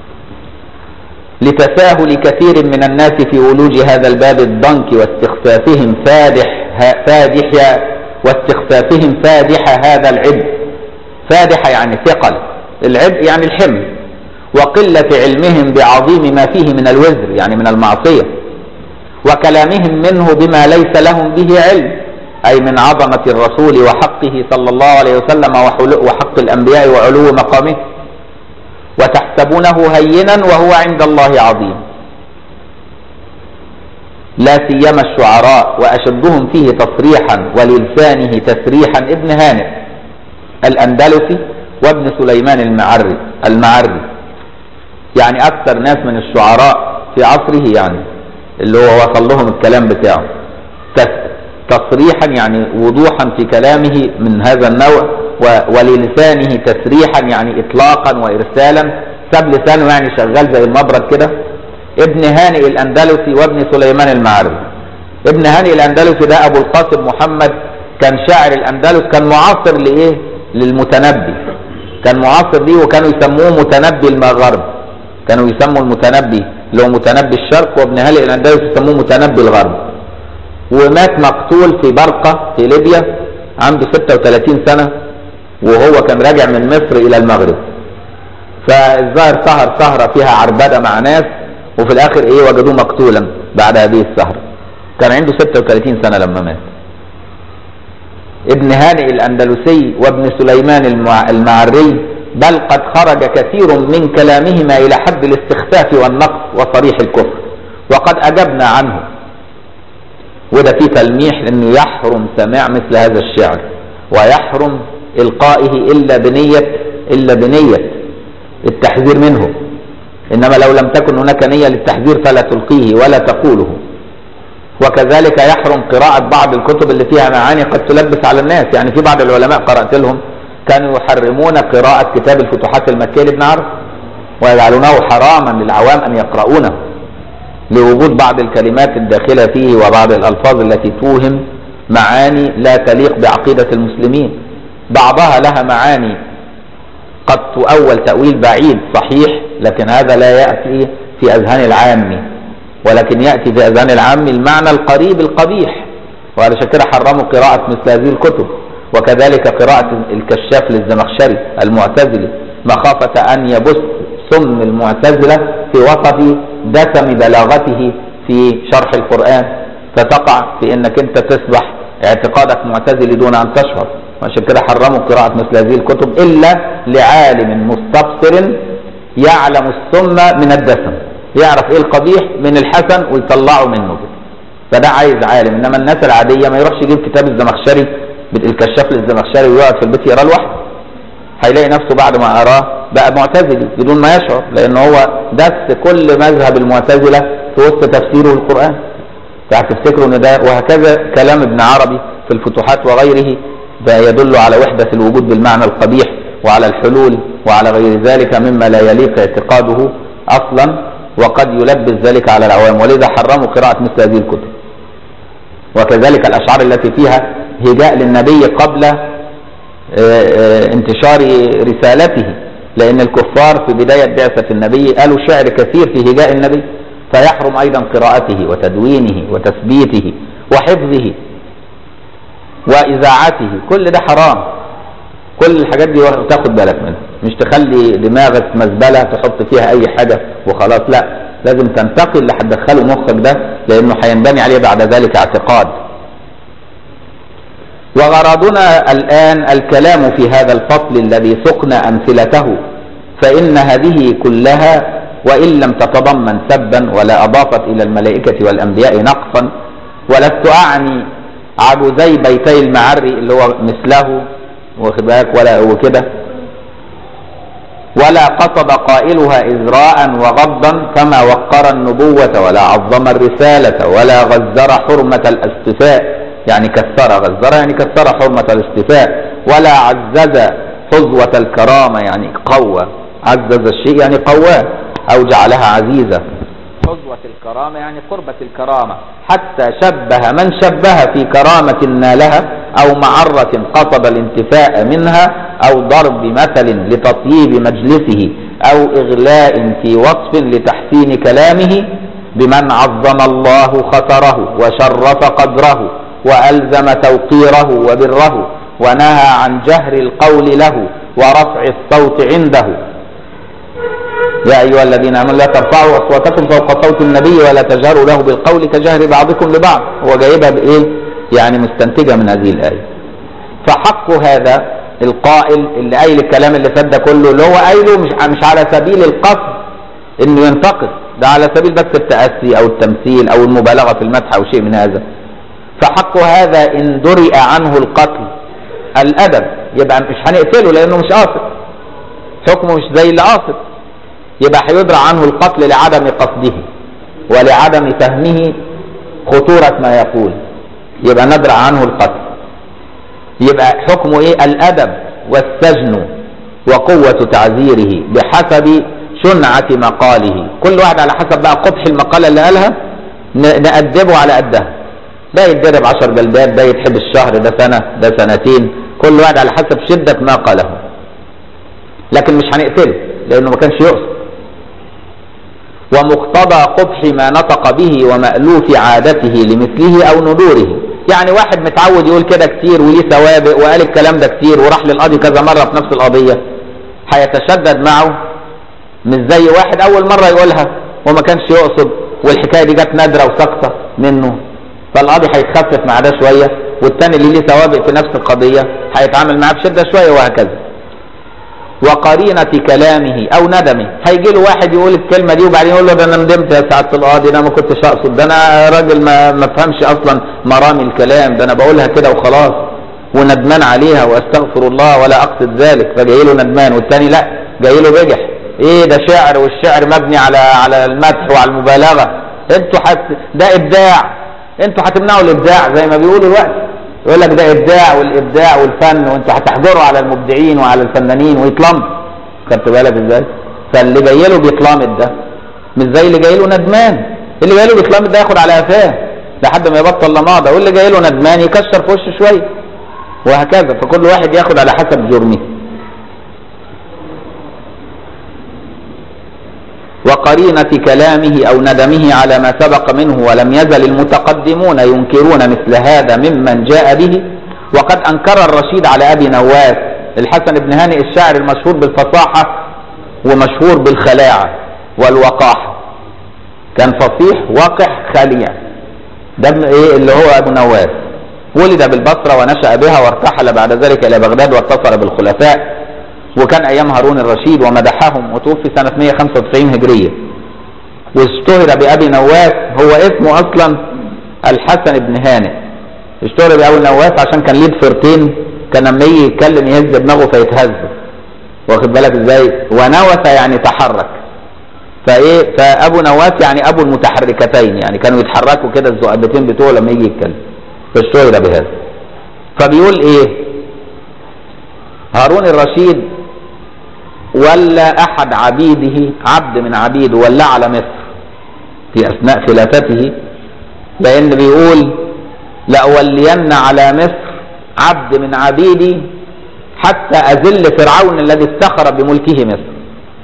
لتساهل كثير من الناس في ولوج هذا الباب الضنك واستخفافهم فادح فادح واستخفافهم فادح هذا العبء فادح يعني ثقل العبء يعني الحمل وقلة علمهم بعظيم ما فيه من الوزر يعني من المعصية وكلامهم منه بما ليس لهم به علم أي من عظمة الرسول وحقه صلى الله عليه وسلم وحق الأنبياء وعلو مقامه وتحسبونه هينا وهو عند الله عظيم لا سيما الشعراء وأشدهم فيه تصريحا ولسانه تسريحا ابن هانئ الأندلسي وابن سليمان المعري المعري يعني أكثر ناس من الشعراء في عصره يعني اللي هو وصل لهم الكلام بتاعه تصريحا يعني وضوحا في كلامه من هذا النوع وللسانه تسريحا يعني اطلاقا وارسالا ساب لسانه يعني شغال زي المبرد كده ابن هانئ الاندلسي وابن سليمان المعري ابن هانئ الاندلسي ده ابو القاسم محمد كان شاعر الاندلس كان معاصر لايه للمتنبي كان معاصر ليه وكانوا يسموه متنبي المغرب كانوا يسموا المتنبي اللي هو متنبي الشرق وابن هانئ الاندلس يسموه متنبي الغرب ومات مقتول في برقة في ليبيا عنده 36 سنة وهو كان راجع من مصر إلى المغرب فالظاهر سهر سهرة فيها عربدة مع ناس وفي الآخر إيه وجدوه مقتولا بعد هذه السهرة كان عنده 36 سنة لما مات ابن هانئ الأندلسي وابن سليمان المعري بل قد خرج كثير من كلامهما إلى حد الاستخفاف والنقص وصريح الكفر وقد أجبنا عنه وده فيه تلميح انه يحرم سماع مثل هذا الشعر ويحرم القائه الا بنيه الا بنيه التحذير منه انما لو لم تكن هناك نيه للتحذير فلا تلقيه ولا تقوله وكذلك يحرم قراءة بعض الكتب اللي فيها معاني قد تلبس على الناس يعني في بعض العلماء قرأت لهم كانوا يحرمون قراءة كتاب الفتوحات المكية لابن عرب ويجعلونه حراما للعوام أن يقرؤونه لوجود بعض الكلمات الداخلة فيه وبعض الألفاظ التي توهم معاني لا تليق بعقيدة المسلمين بعضها لها معاني قد تؤول تأويل بعيد صحيح لكن هذا لا يأتي في أذهان العام ولكن يأتي في أذهان العام المعنى القريب القبيح وعلشان كده حرموا قراءة مثل هذه الكتب وكذلك قراءة الكشاف للزمخشري المعتزلي مخافة أن يبث سم المعتزلة في وسط دسم بلاغته في شرح القرآن فتقع في انك انت تصبح اعتقادك معتزلي دون ان تشعر وعشان كده حرموا قراءة مثل هذه الكتب الا لعالم مستبصر يعلم السم من الدسم يعرف ايه القبيح من الحسن ويطلعه منه كده فده عايز عالم انما الناس العادية ما يروحش يجيب كتاب الزمخشري الكشاف للزمخشري ويقعد في البيت يقراه لوحده هيلاقي نفسه بعد ما قراه بقى معتزلي بدون ما يشعر لان هو دس كل مذهب المعتزله في وسط تفسيره القران فهتفتكروا ان ده وهكذا كلام ابن عربي في الفتوحات وغيره ده يدل على وحده الوجود بالمعنى القبيح وعلى الحلول وعلى غير ذلك مما لا يليق اعتقاده اصلا وقد يلبس ذلك على العوام ولذا حرموا قراءه مثل هذه الكتب وكذلك الاشعار التي فيها هجاء للنبي قبل انتشار رسالته لأن الكفار في بداية بعثة النبي قالوا شعر كثير في هجاء النبي فيحرم أيضا قراءته وتدوينه وتثبيته وحفظه وإذاعته كل ده حرام كل الحاجات دي تاخد بالك منها مش تخلي دماغك مزبلة تحط فيها أي حاجة وخلاص لا لازم تنتقل اللي هتدخله مخك ده لأنه هينبني عليه بعد ذلك اعتقاد وغرضنا الآن الكلام في هذا الفصل الذي سقنا أمثلته فإن هذه كلها وإن لم تتضمن سبا ولا أضافت إلى الملائكة والأنبياء نقصا ولست أعني عجوزي بيتي المعري اللي هو مثله واخد بالك ولا وكده ولا قصد قائلها إزراء وغضا فما وقر النبوة ولا عظم الرسالة ولا غزر حرمة الاستفاء يعني كسر غزر يعني كسر حرمة الاستفاء ولا عزز حظوة الكرامة يعني قوى عزز الشيء يعني قواه أو جعلها عزيزة حظوة الكرامة يعني قربة الكرامة حتى شبه من شبه في كرامة نالها أو معرة قصد الانتفاء منها أو ضرب مثل لتطييب مجلسه أو إغلاء في وصف لتحسين كلامه بمن عظم الله خطره وشرف قدره وألزم توقيره وبره ونهى عن جهر القول له ورفع الصوت عنده يا أيها الذين آمنوا لا ترفعوا أصواتكم فوق صوت النبي ولا تجهروا له بالقول كجهر بعضكم لبعض هو جايبها بإيه يعني مستنتجة من هذه الآية فحق هذا القائل اللي قايل الكلام اللي فات ده كله اللي هو قايله مش مش على سبيل القصد انه ينتقد ده على سبيل بس التأسي او التمثيل او المبالغة في المدح او شيء من هذا فحق هذا ان درئ عنه القتل الادب يبقى مش هنقتله لانه مش قاصد حكمه مش زي اللي قاصد يبقى هيدرى عنه القتل لعدم قصده ولعدم فهمه خطورة ما يقول يبقى ندرى عنه القتل يبقى حكمه ايه الادب والسجن وقوة تعذيره بحسب شنعة مقاله كل واحد على حسب بقى قبح المقالة اللي قالها ن- نأدبه على قدها ده يتدرب عشر جلدات ده يتحبس شهر ده سنة ده سنتين كل واحد على حسب شدة ما قاله لكن مش هنقتله لأنه ما كانش يقصد ومقتضى قبح ما نطق به ومألوف عادته لمثله أو ندوره يعني واحد متعود يقول كده كتير وليه سوابق وقال الكلام ده كتير وراح للقاضي كذا مرة في نفس القضية هيتشدد معه مش زي واحد أول مرة يقولها وما كانش يقصد والحكاية دي جت نادرة وساقطة منه فالقاضي هيتخفف مع ده شوية والتاني اللي ليه سوابق في نفس القضية هيتعامل معاه بشدة شوية وهكذا وقرينة كلامه أو ندمه هيجي له واحد يقول الكلمة دي وبعدين يقول له ده أنا ندمت يا سعادة القاضي ده ما كنتش أقصد ده أنا راجل ما ما فهمش أصلا مرامي الكلام ده أنا بقولها كده وخلاص وندمان عليها وأستغفر الله ولا أقصد ذلك فجاي له ندمان والتاني لا جاي له بجح إيه ده شعر والشعر مبني على على المدح وعلى المبالغة أنتوا حت ده إبداع أنتوا هتمنعوا الإبداع زي ما بيقولوا دلوقتي يقول لك ده ابداع والابداع والفن وانتوا هتحجروا على المبدعين وعلى الفنانين ويتلمض خدت بالك ازاي فاللي جاي له بيتلمض ده مش زي اللي جاي له ندمان اللي جاي له بيتلمض ده ياخد على قفاه لحد ما يبطل لماضه واللي جاي له ندمان يكشر في وشه شويه وهكذا فكل واحد ياخد على حسب جرمه وقرينة كلامه أو ندمه على ما سبق منه ولم يزل المتقدمون ينكرون مثل هذا ممن جاء به وقد أنكر الرشيد على أبي نواس الحسن بن هانئ الشاعر المشهور بالفصاحة ومشهور بالخلاعة والوقاحة كان فصيح وقح خليع ده ابن ايه اللي هو ابو نواس ولد بالبصرة ونشأ بها وارتحل بعد ذلك إلى بغداد واتصل بالخلفاء وكان ايام هارون الرشيد ومدحهم وتوفي سنة 195 هجرية واشتهر بأبي نواس هو اسمه اصلا الحسن بن هانئ اشتهر بأبي نواس عشان كان ليه ضفيرتين كان لما يجي يتكلم يهز دماغه فيتهز واخد بالك ازاي ونوس يعني تحرك فايه فابو نواس يعني ابو المتحركتين يعني كانوا يتحركوا كده الذؤابتين بتوعه لما يجي يتكلم فاشتهر بهذا فبيقول ايه هارون الرشيد ولا احد عبيده عبد من عبيده ولا على مصر في اثناء خلافته لان بيقول لأولين على مصر عبد من عبيدي حتى اذل فرعون الذي افتخر بملكه مصر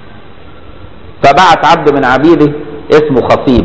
فبعت عبد من عبيده اسمه خصيب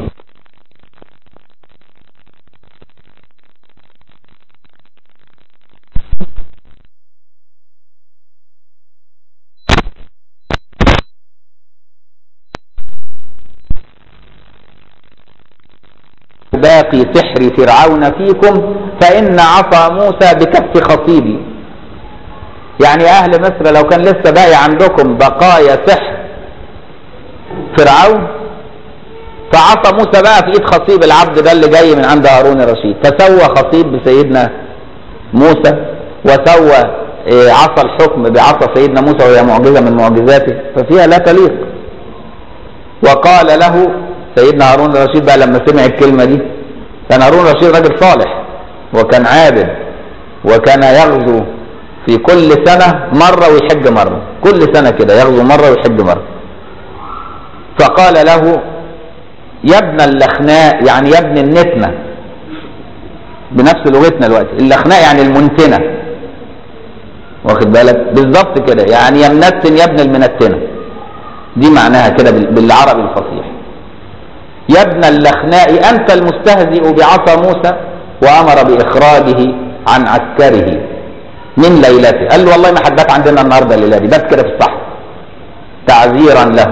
باقي سحر فرعون فيكم فإن عصا موسى بكف خصيبي يعني أهل مصر لو كان لسه باقي عندكم بقايا سحر فرعون فعصا موسى بقى في ايد خصيب العبد ده اللي جاي من عند هارون الرشيد فسوى خصيب بسيدنا موسى وسوى إيه، عصا الحكم بعصا سيدنا موسى وهي معجزه من معجزاته ففيها لا تليق وقال له سيدنا هارون الرشيد بقى لما سمع الكلمه دي كان هارون الرشيد راجل صالح وكان عابد وكان يغزو في كل سنه مره ويحج مره كل سنه كده يغزو مره ويحج مره فقال له يا ابن اللخناء يعني يا ابن النتنة بنفس لغتنا دلوقتي اللخناء يعني المنتنة واخد بالك بالظبط كده يعني يا منتن يا ابن المنتنة دي معناها كده بال- بالعربي الفصيح يا ابن اللخناء أنت المستهزئ بعصا موسى وامر باخراجه عن عسكره من ليلته قال له والله ما حدك عندنا النهارده الليله دي بس كده في الصحراء تعذيرا له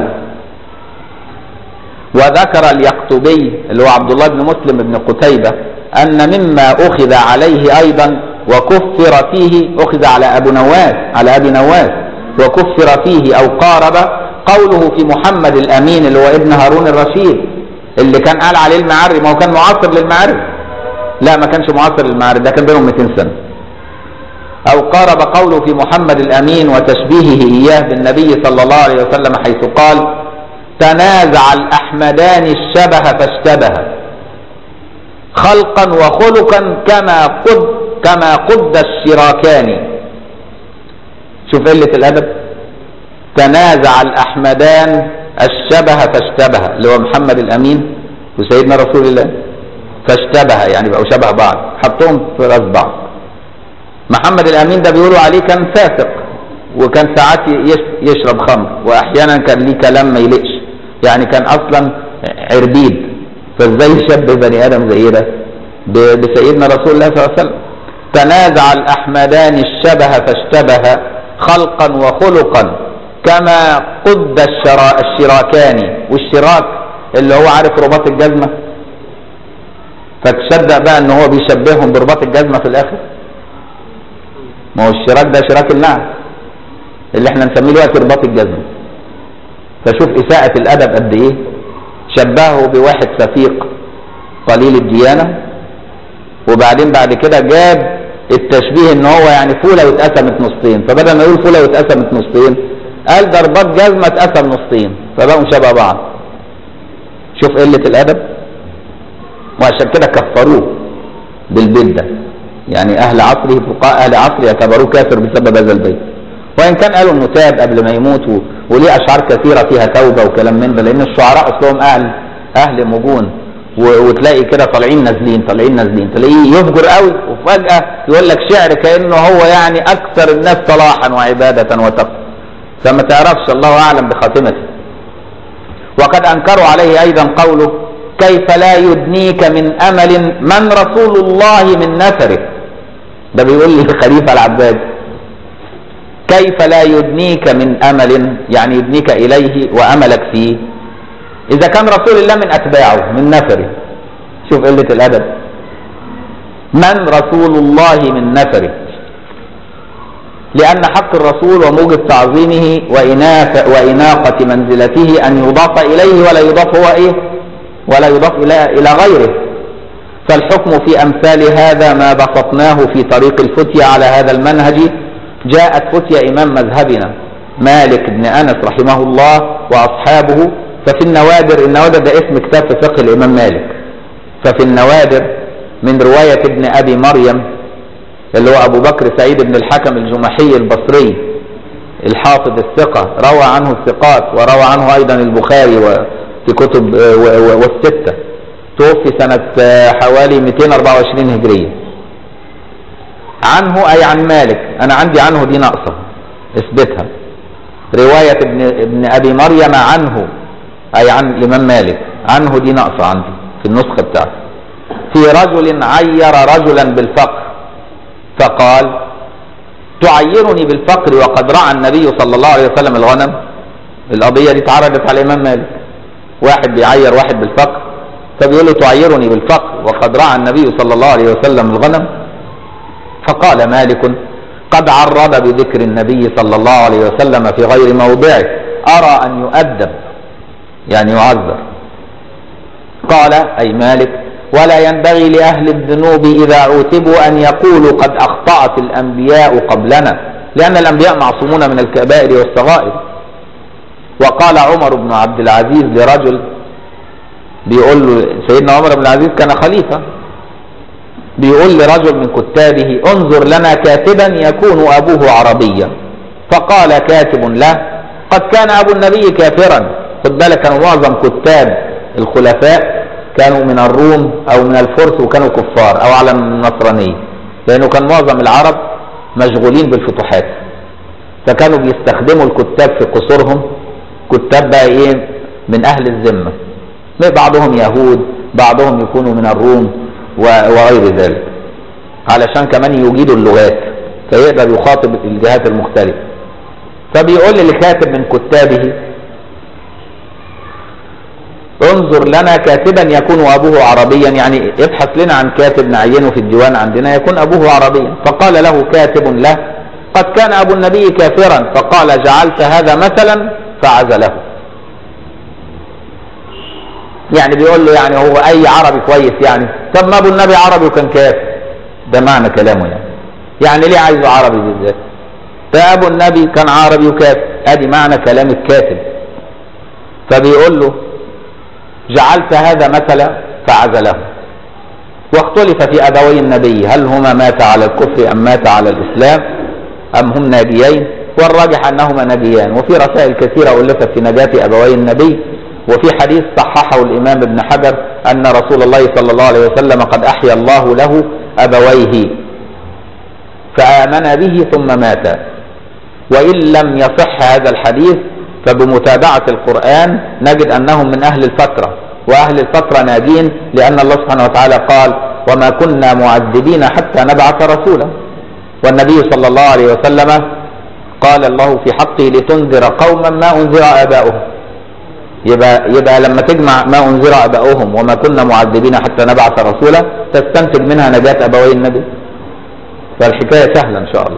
وذكر اليقطبي اللي هو عبد الله بن مسلم بن قتيبة أن مما أخذ عليه أيضا وكفر فيه أخذ على أبو نواس على أبي نواس وكفر فيه أو قارب قوله في محمد الأمين اللي هو ابن هارون الرشيد اللي كان قال عليه المعري ما هو كان معاصر للمعري لا ما كانش معاصر للمعري ده كان بينهم 200 سنة أو قارب قوله في محمد الأمين وتشبيهه إياه بالنبي صلى الله عليه وسلم حيث قال تنازع الأحمدان الشبه فاشتبه خلقا وخلقا كما قد كما قد الشراكان شوف قلة الأدب تنازع الأحمدان الشبه فاشتبه اللي هو محمد الأمين وسيدنا رسول الله فاشتبه يعني بقوا شبه بعض حطهم في راس بعض محمد الأمين ده بيقولوا عليه كان فاسق وكان ساعات يش- يشرب خمر وأحيانا كان ليه كلام ما يليقش يعني كان أصلا عربيد فازاي يشبه بني آدم زي ده ب- بسيدنا رسول الله صلى الله عليه وسلم تنازع الأحمدان الشبه فاشتبه خلقا وخلقا كما قد الشرا الشراكان والشراك اللي هو عارف رباط الجزمة فتصدق بقى ان هو بيشبههم برباط الجزمة في الاخر ما هو الشراك ده شراك النعم اللي احنا نسميه دلوقتي رباط الجزمة فشوف إساءة الأدب قد إيه شبهه بواحد سفيق قليل الديانة وبعدين بعد كده جاب التشبيه ان هو يعني فولة واتقسمت نصين فبدل ما يقول فولة واتقسمت نصين قال ده رباط جزمة اتقسم نصين فبقوا شبه بعض شوف قلة الأدب وعشان كده كفروه بالبيت ده يعني أهل عصره فقهاء أهل عصره اعتبروه كافر بسبب هذا البيت وإن كان قالوا إنه تاب قبل ما يموت و... وليه أشعار كثيرة فيها توبة وكلام من ده لأن الشعراء أصلهم أهل أهل مجون و... وتلاقي كده طالعين نازلين طالعين نازلين تلاقيه يفجر قوي وفجأة يقول لك شعر كأنه هو يعني أكثر الناس صلاحا وعبادة وتقوى فما تعرفش الله أعلم بخاتمته وقد أنكروا عليه أيضا قوله كيف لا يدنيك من أمل من رسول الله من نثره ده بيقول لي الخليفة العباس كيف لا يدنيك من أمل يعني يدنيك إليه وأملك فيه إذا كان رسول الله من أتباعه من نفره شوف قلة الأدب من رسول الله من نفره لأن حق الرسول وموجب تعظيمه وإناف وإناقة منزلته أن يضاف إليه ولا يضاف هو إيه ولا يضاف إلى إلى غيره فالحكم في أمثال هذا ما بسطناه في طريق الفتية على هذا المنهج جاءت فتية إمام مذهبنا مالك بن أنس رحمه الله وأصحابه ففي النوادر النوادر ده اسم كتاب في فقه الإمام مالك ففي النوادر من رواية ابن أبي مريم اللي هو أبو بكر سعيد بن الحكم الجمحي البصري الحافظ الثقة روى عنه الثقات وروى عنه أيضا البخاري وفي كتب والستة توفي سنة حوالي 224 هجرية عنه أي عن مالك أنا عندي عنه دي ناقصة اثبتها رواية ابن, ابن أبي مريم عنه أي عن الإمام مالك عنه دي ناقصة عندي في النسخة بتاعتي في رجل عير رجلا بالفقر فقال تعيرني بالفقر وقد رعى النبي صلى الله عليه وسلم الغنم القضية دي اتعرضت على الإمام مالك واحد بيعير واحد بالفقر فبيقول له تعيرني بالفقر وقد رعى النبي صلى الله عليه وسلم الغنم فقال مالك قد عرض بذكر النبي صلى الله عليه وسلم في غير موضعه أرى أن يؤدب يعني يعذر قال أي مالك ولا ينبغي لأهل الذنوب إذا عوتبوا أن يقولوا قد أخطأت الأنبياء قبلنا لأن الأنبياء معصومون من الكبائر والصغائر وقال عمر بن عبد العزيز لرجل بيقول له سيدنا عمر بن العزيز كان خليفة بيقول لرجل من كتابه انظر لنا كاتبا يكون أبوه عربيا فقال كاتب له قد كان أبو النبي كافرا خد بالك كانوا معظم كتاب الخلفاء كانوا من الروم أو من الفرس وكانوا كفار أو على النصرانية لأنه كان معظم العرب مشغولين بالفتوحات فكانوا بيستخدموا الكتاب في قصورهم كتاب بقى إيه من أهل الذمة بعضهم يهود بعضهم يكونوا من الروم و- وغير ذلك علشان كمان يجيد اللغات فيقدر يخاطب الجهات المختلفة فبيقول لكاتب من كتابه انظر لنا كاتبا يكون ابوه عربيا يعني ابحث لنا عن كاتب نعينه في الديوان عندنا يكون ابوه عربيا فقال له كاتب له قد كان ابو النبي كافرا فقال جعلت هذا مثلا فعزله يعني بيقول له يعني هو اي عربي كويس يعني طب ما ابو النبي عربي وكان كافر ده معنى كلامه يعني يعني ليه عايزه عربي بالذات فابو النبي كان عربي وكافر ادي معنى كلام الكاتب فبيقول له جعلت هذا مثلا فعزله واختلف في ابوي النبي هل هما مات على الكفر ام مات على الاسلام ام هم ناجيين والراجح انهما ناجيان وفي رسائل كثيره الفت في نجاه ابوي النبي وفي حديث صححه الامام ابن حجر ان رسول الله صلى الله عليه وسلم قد احيا الله له ابويه فامن به ثم مات وان لم يصح هذا الحديث فبمتابعة القرآن نجد أنهم من أهل الفترة وأهل الفترة ناجين لأن الله سبحانه وتعالى قال وما كنا معذبين حتى نبعث رسولا والنبي صلى الله عليه وسلم قال الله في حقه لتنذر قوما ما أنذر آباؤهم يبقى, يبقى لما تجمع ما أنذر آباؤهم وما كنا معذبين حتى نبعث رسولا تستنتج منها نجاة أبوي النبي فالحكاية سهلة إن شاء الله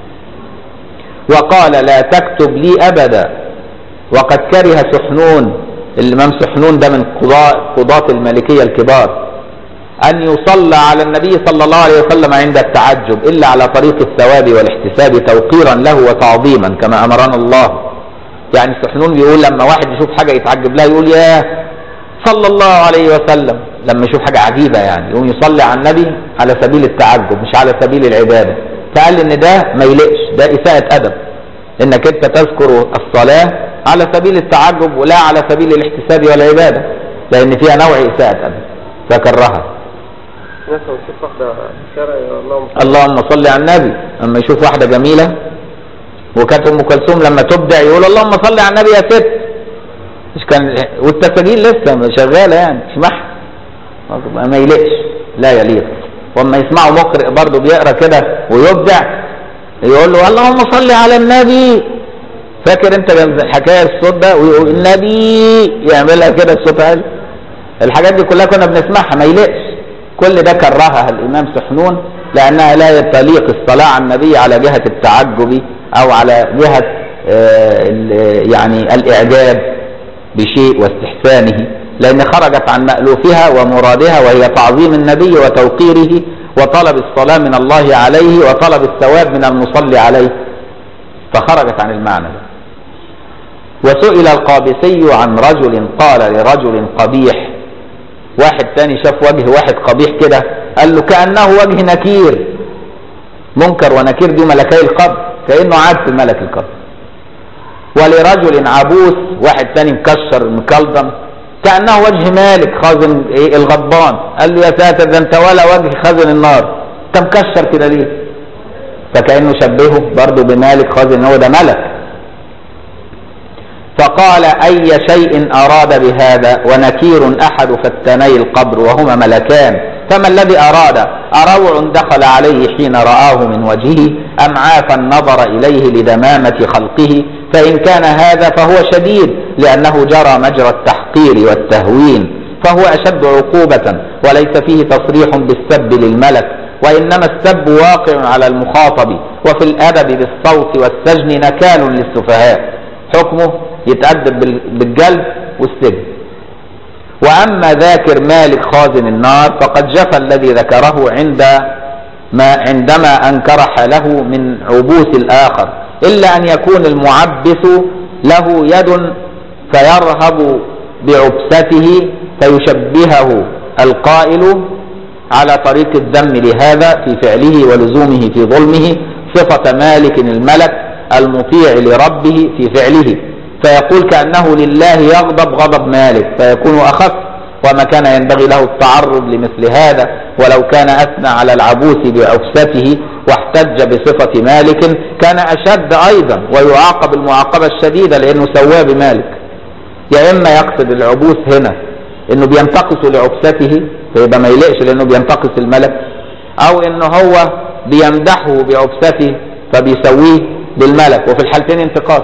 وقال لا تكتب لي أبدا وقد كره سحنون الإمام سحنون ده من قضاء قضاة المالكية الكبار أن يصلى على النبي صلى الله عليه وسلم عند التعجب إلا على طريق الثواب والاحتساب توقيرا له وتعظيما كما أمرنا الله يعني سحنون بيقول لما واحد يشوف حاجة يتعجب لها يقول يا صلى الله عليه وسلم لما يشوف حاجة عجيبة يعني يقوم يصلي على النبي على سبيل التعجب مش على سبيل العبادة فقال إن ده ما يلقش ده إساءة أدب إنك أنت تذكر الصلاة على سبيل التعجب ولا على سبيل الاحتساب والعبادة لأن فيها نوع إساءة أدب فكرهها ناس لما تشوف واحدة في الشارع يا اللهم اللهم صل على النبي اما يشوف واحده جميله وكانت ام كلثوم لما تبدع يقول اللهم صل على النبي يا ست مش كان والتساجيل لسه شغاله يعني اسمعها ما يليقش لا يليق واما يسمعوا مقرئ برضه بيقرا كده ويبدع يقول له اللهم صل على النبي فاكر انت حكايه الصوت ده ويقول النبي يعملها كده الصوت عالي الحاجات دي كلها كنا بنسمعها ما يليقش كل ده كرهها الامام سحنون لانها لا تليق الصلاه على النبي على جهه التعجب او على جهه آه، ال- يعني الاعجاب بشيء واستحسانه لان خرجت عن مالوفها ومرادها وهي تعظيم النبي وتوقيره وطلب الصلاه من الله عليه وطلب الثواب من المصلي عليه فخرجت عن المعنى ده وسئل القابسي عن رجل قال لرجل قبيح واحد تاني شاف وجه واحد قبيح كده قال له كأنه وجه نكير منكر ونكير دي ملكي القبر كأنه عاد في ملك القبر ولرجل عبوس واحد تاني مكشر مكلضم كأنه وجه مالك خازن إيه الغضبان قال له يا ساتر ده انت ولا وجه خازن النار انت مكشر كده ليه فكأنه شبهه برضه بمالك خازن هو ده ملك فقال أي شيء أراد بهذا ونكير أحد فتني القبر وهما ملكان فما الذي أراد أروع دخل عليه حين رآه من وجهه أم عاف النظر إليه لدمامة خلقه فإن كان هذا فهو شديد لأنه جرى مجرى التحقير والتهوين فهو أشد عقوبة وليس فيه تصريح بالسب للملك وإنما السب واقع على المخاطب وفي الأدب بالصوت والسجن نكال للسفهاء حكمه يتأدب بال- بالجلد والسجن وأما ذاكر مالك خازن النار فقد جفى الذي ذكره عند ما عندما أنكر حاله من عبوس الآخر إلا أن يكون المعبس له يد فيرهب بعبسته فيشبهه القائل على طريق الذم لهذا في فعله ولزومه في ظلمه صفة مالك الملك المطيع لربه في فعله فيقول كأنه لله يغضب غضب مالك فيكون أخف وما كان ينبغي له التعرض لمثل هذا ولو كان أثنى على العبوس بعفسته واحتج بصفة مالك كان أشد أيضا ويعاقب المعاقبة الشديدة لأنه سواه بمالك يا إما يقصد العبوس هنا إنه بينتقص لعبسته فيبقى ما يليقش لانه بينتقص الملك او ان هو بيمدحه بعبسته فبيسويه بالملك وفي الحالتين انتقاص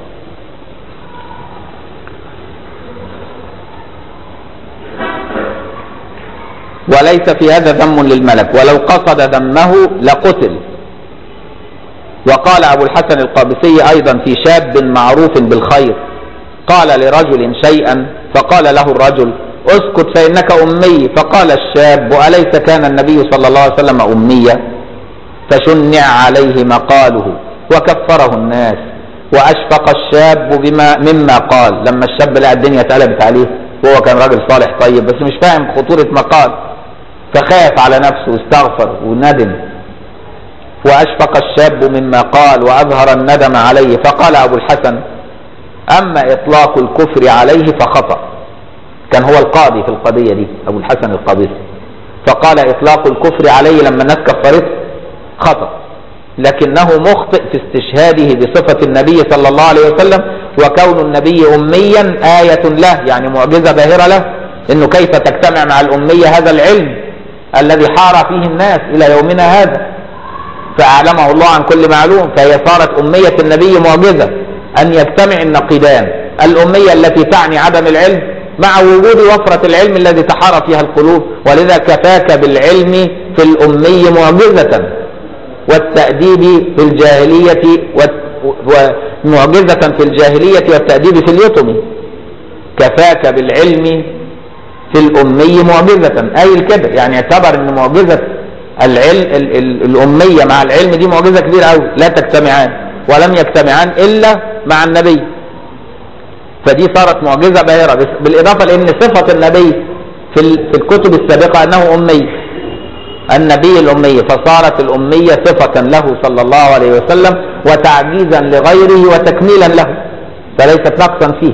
وليس في هذا ذم للملك ولو قصد ذمه لقتل وقال أبو الحسن القابسي أيضا في شاب معروف بالخير قال لرجل شيئا فقال له الرجل اسكت فإنك أمي فقال الشاب أليس كان النبي صلى الله عليه وسلم أميا فشنع عليه مقاله وكفره الناس وأشفق الشاب بما مما قال لما الشاب لقى الدنيا اتقلبت عليه وهو كان راجل صالح طيب بس مش فاهم خطورة ما قال فخاف على نفسه واستغفر وندم وأشفق الشاب مما قال وأظهر الندم عليه فقال أبو الحسن أما إطلاق الكفر عليه فخطأ كان هو القاضي في القضية دي أبو الحسن القابسي فقال إطلاق الكفر عليه لما الناس كفرته خطأ لكنه مخطئ في استشهاده بصفة النبي صلى الله عليه وسلم وكون النبي أميا آية له يعني معجزة باهرة له إنه كيف تجتمع مع الأمية هذا العلم الذي حار فيه الناس إلى يومنا هذا فأعلمه الله عن كل معلوم فهي صارت أمية النبي معجزة أن يجتمع النقيضان الأمية التي تعني عدم العلم مع وجود وفرة العلم الذي تحار فيها القلوب ولذا كفاك بالعلم في الأمي معجزة والتأديب في الجاهلية ومعجزة في الجاهلية والتأديب في اليتم كفاك بالعلم في الأمي معجزة أي كده يعني اعتبر أن معجزة العلم ال ال الأمية مع العلم دي معجزة كبيرة أوي لا تجتمعان ولم يجتمعان إلا مع النبي فدي صارت معجزة باهرة بالإضافة لأن صفة النبي في, في الكتب السابقة أنه أمي النبي الأمي فصارت الأمية صفة له صلى الله عليه وسلم وتعجيزا لغيره وتكميلا له فليست نقصا فيه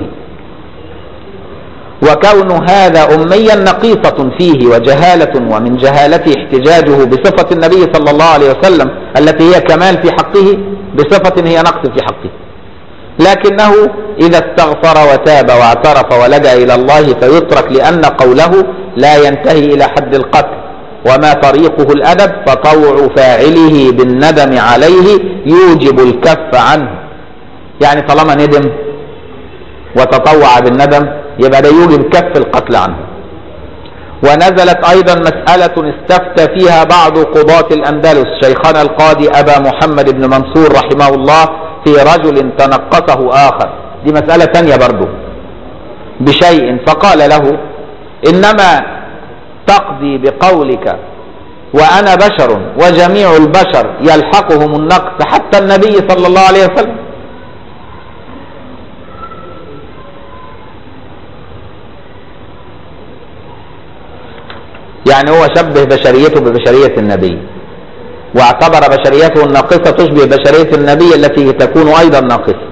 وكون هذا أميا نقيصة فيه وجهالة ومن جهالته احتجاجه بصفة النبي صلى الله عليه وسلم التي هي كمال في حقه بصفة هي نقص في حقه لكنه إذا استغفر وتاب واعترف ولجأ إلى الله فيترك لأن قوله لا ينتهي إلى حد القتل وما طريقه الأدب فطوع فاعله بالندم عليه يوجب الكف عنه يعني طالما ندم وتطوع بالندم يبقى ده يوجب كف القتل عنه ونزلت أيضا مسألة استفتى فيها بعض قضاة الأندلس شيخنا القاضي أبا محمد بن منصور رحمه الله في رجل تنقصه آخر دي مسألة تانية برضو بشيء فقال له إنما تقضي بقولك وأنا بشر وجميع البشر يلحقهم النقص حتى النبي صلى الله عليه وسلم يعني هو شبه بشريته ببشرية النبي واعتبر بشريته الناقصة تشبه بشرية النبي التي تكون أيضا ناقصة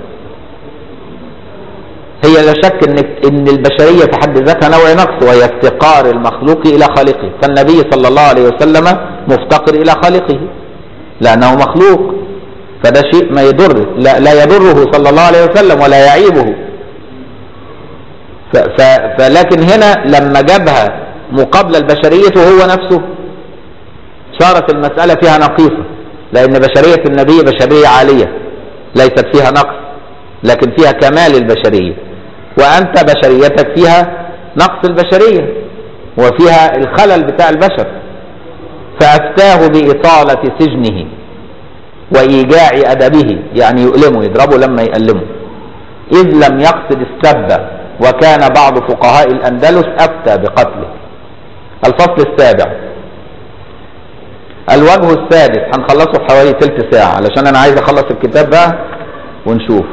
هي لا شك ان ان البشريه في حد ذاتها نوع نقص وهي افتقار المخلوق الى خالقه فالنبي صلى الله عليه وسلم مفتقر الى خالقه لانه مخلوق فده شيء ما يضر لا, لا يضره صلى الله عليه وسلم ولا يعيبه ف ف فلكن هنا لما جابها مقابل البشريه هو نفسه صارت المساله فيها نقيصه لان بشريه النبي بشريه عاليه ليست فيها نقص لكن فيها كمال البشريه وأنت بشريتك فيها نقص البشرية وفيها الخلل بتاع البشر فأفتاه بإطالة سجنه وإيجاع أدبه يعني يؤلمه يضربه لما يألمه إذ لم يقصد السب وكان بعض فقهاء الأندلس أفتى بقتله الفصل السابع الوجه السادس هنخلصه في حوالي تلت ساعة علشان أنا عايز أخلص الكتاب بقى ونشوف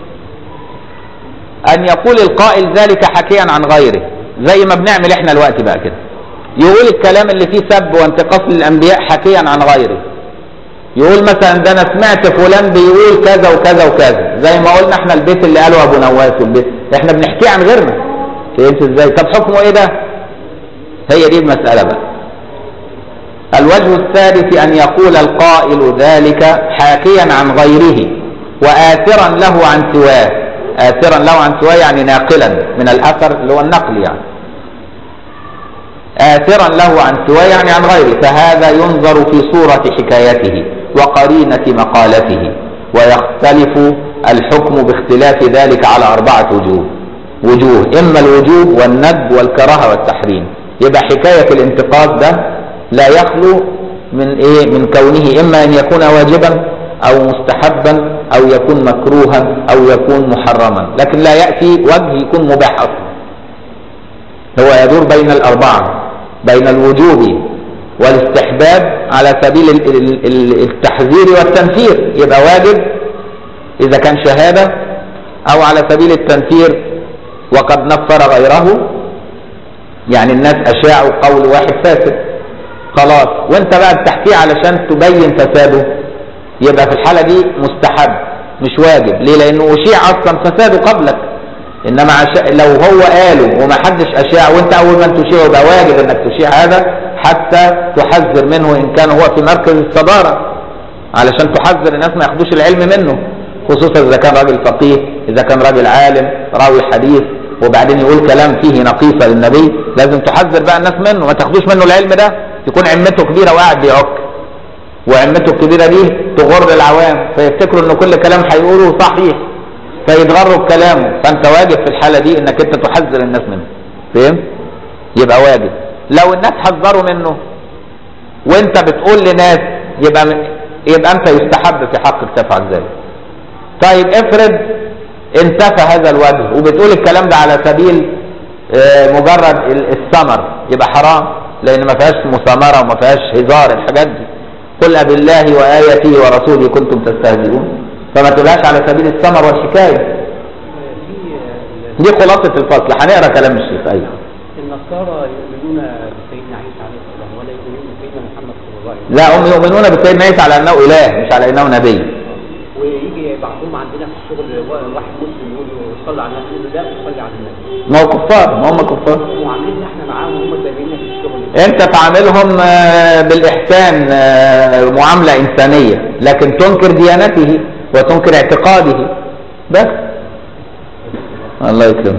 أن يقول القائل ذلك حكيا عن غيره زي ما بنعمل احنا الوقت بقى كده يقول الكلام اللي فيه سب وانتقاص للأنبياء حكيا عن غيره يقول مثلا ده انا سمعت فلان بيقول كذا وكذا وكذا زي ما قلنا احنا البيت اللي قاله ابو نواس البيت احنا بنحكيه عن غيرنا فهمت ازاي طب حكمه ايه ده هي دي المسألة بقى الوجه الثالث أن يقول القائل ذلك حاكيا عن غيره وآثرا له عن سواه آثرا له عن سواه يعني ناقلا من الأثر اللي هو النقل يعني آثرا له عن سواه يعني عن غيره فهذا ينظر في صورة حكايته وقرينة مقالته ويختلف الحكم باختلاف ذلك على أربعة وجوه وجوه إما الوجوب والندب والكراهة والتحريم يبقى حكاية الانتقاد ده لا يخلو من إيه من كونه إما أن يكون واجبا أو مستحبا أو يكون مكروها أو يكون محرما لكن لا يأتي وجه يكون مباح أصلا هو يدور بين الأربعة بين الوجوب والاستحباب على سبيل ال- ال- ال- التحذير والتنفير يبقى واجب إذا كان شهادة أو على سبيل التنفير وقد نفر غيره يعني الناس أشاعوا قول واحد فاسد خلاص وانت بقى بتحكيه علشان تبين فساده يبقى في الحالة دي مستحب مش واجب ليه لأنه أشيع أصلا فساده قبلك انما عشا... لو هو قاله وما حدش اشاع وانت اول ما تشيع يبقى واجب انك تشيع هذا حتى تحذر منه ان كان هو في مركز الصداره علشان تحذر الناس ما ياخدوش العلم منه خصوصا اذا كان راجل فقيه اذا كان راجل عالم راوي حديث وبعدين يقول كلام فيه نقيصه للنبي لازم تحذر بقى الناس منه ما تاخدوش منه العلم ده يكون عمته كبيره وقاعد بيعك وعمته الكبيره دي تغر العوام فيفتكروا ان كل كلام هيقوله صحيح فيتغروا بكلامه فانت واجب في الحاله دي انك انت تحذر الناس منه فهم يبقى واجب لو الناس حذروا منه وانت بتقول لناس يبقى يبقى انت يستحب في حقك تفعل ذلك طيب افرض انتفى هذا الوجه وبتقول الكلام ده على سبيل آه، مجرد ال- الثمر يبقى حرام لان ما فيهاش مسامره وما فيهاش هزار الحاجات دي قل بالله واياته ورسوله كنتم تستهزئون فما تقولهاش على سبيل الثمر والشكايه دي خلاصه الفصل هنقرا كلام الشيخ ايوه النصارى يؤمنون بسيدنا عيسى عليه السلام ولا يؤمنون بسيدنا محمد صلى الله عليه وسلم لا هم يؤمنون بسيدنا عيسى على انه اله مش على انه نبي ويجي بعضهم عندنا في الشغل واحد مسلم يقول له صلي على النبي يقول له لا صلي على النبي ما هو كفار ما هم كفار وعاملين احنا معاهم هم زينا في الشغل انت تعاملهم آه، بالاحسان آه، معامله انسانيه لكن تنكر ديانته وتنكر اعتقاده بس الله يكرمك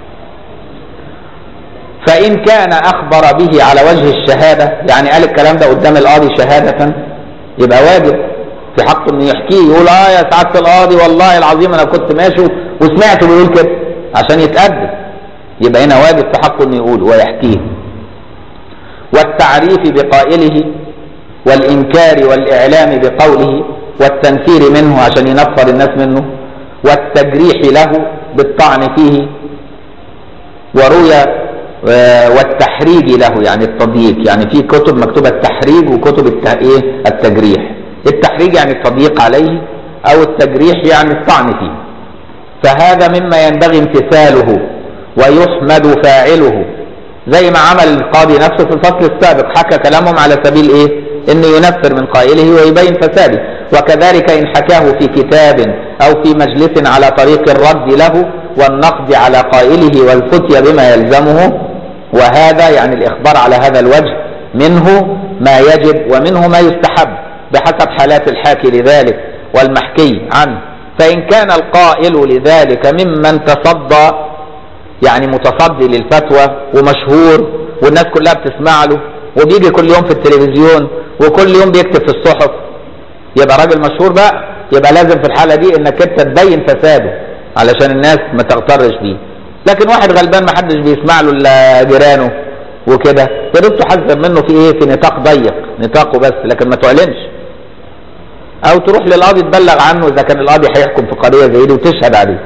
فإن كان أخبر به على وجه الشهادة يعني قال الكلام ده قدام القاضي شهادة يبقى واجب في حقه إنه يحكيه يقول آه يا سعادة القاضي والله العظيم أنا كنت ماشي وسمعته بيقول كده عشان يتأدب يبقى هنا واجب في حقه إنه يقول ويحكيه والتعريف بقائله والإنكار والإعلام بقوله والتنفير منه عشان ينفر الناس منه والتجريح له بالطعن فيه وروي آه، والتحريج له يعني التضييق يعني في كتب مكتوبة التحريج وكتب الت- إيه؟ التجريح التحريج يعني التضييق عليه أو التجريح يعني الطعن فيه فهذا مما ينبغي امتثاله ويحمد فاعله زي ما عمل القاضي نفسه في الفصل السابق حكى كلامهم على سبيل ايه انه ينفر من قائله ويبين فساده وكذلك ان حكاه في كتاب او في مجلس على طريق الرد له والنقد على قائله والفتية بما يلزمه وهذا يعني الاخبار على هذا الوجه منه ما يجب ومنه ما يستحب بحسب حالات الحاكي لذلك والمحكي عنه فإن كان القائل لذلك ممن تصدى يعني متصدي للفتوى ومشهور والناس كلها بتسمع له وبيجي كل يوم في التلفزيون وكل يوم بيكتب في الصحف يبقى راجل مشهور بقى يبقى لازم في الحالة دي انك انت تبين فساده علشان الناس ما تغترش بيه لكن واحد غلبان ما حدش بيسمع له الا جيرانه وكده يا دوب تحذر منه في ايه في نطاق ضيق نطاقه بس لكن ما تعلنش او تروح للقاضي تبلغ عنه اذا كان القاضي هيحكم في قضيه زي دي وتشهد عليه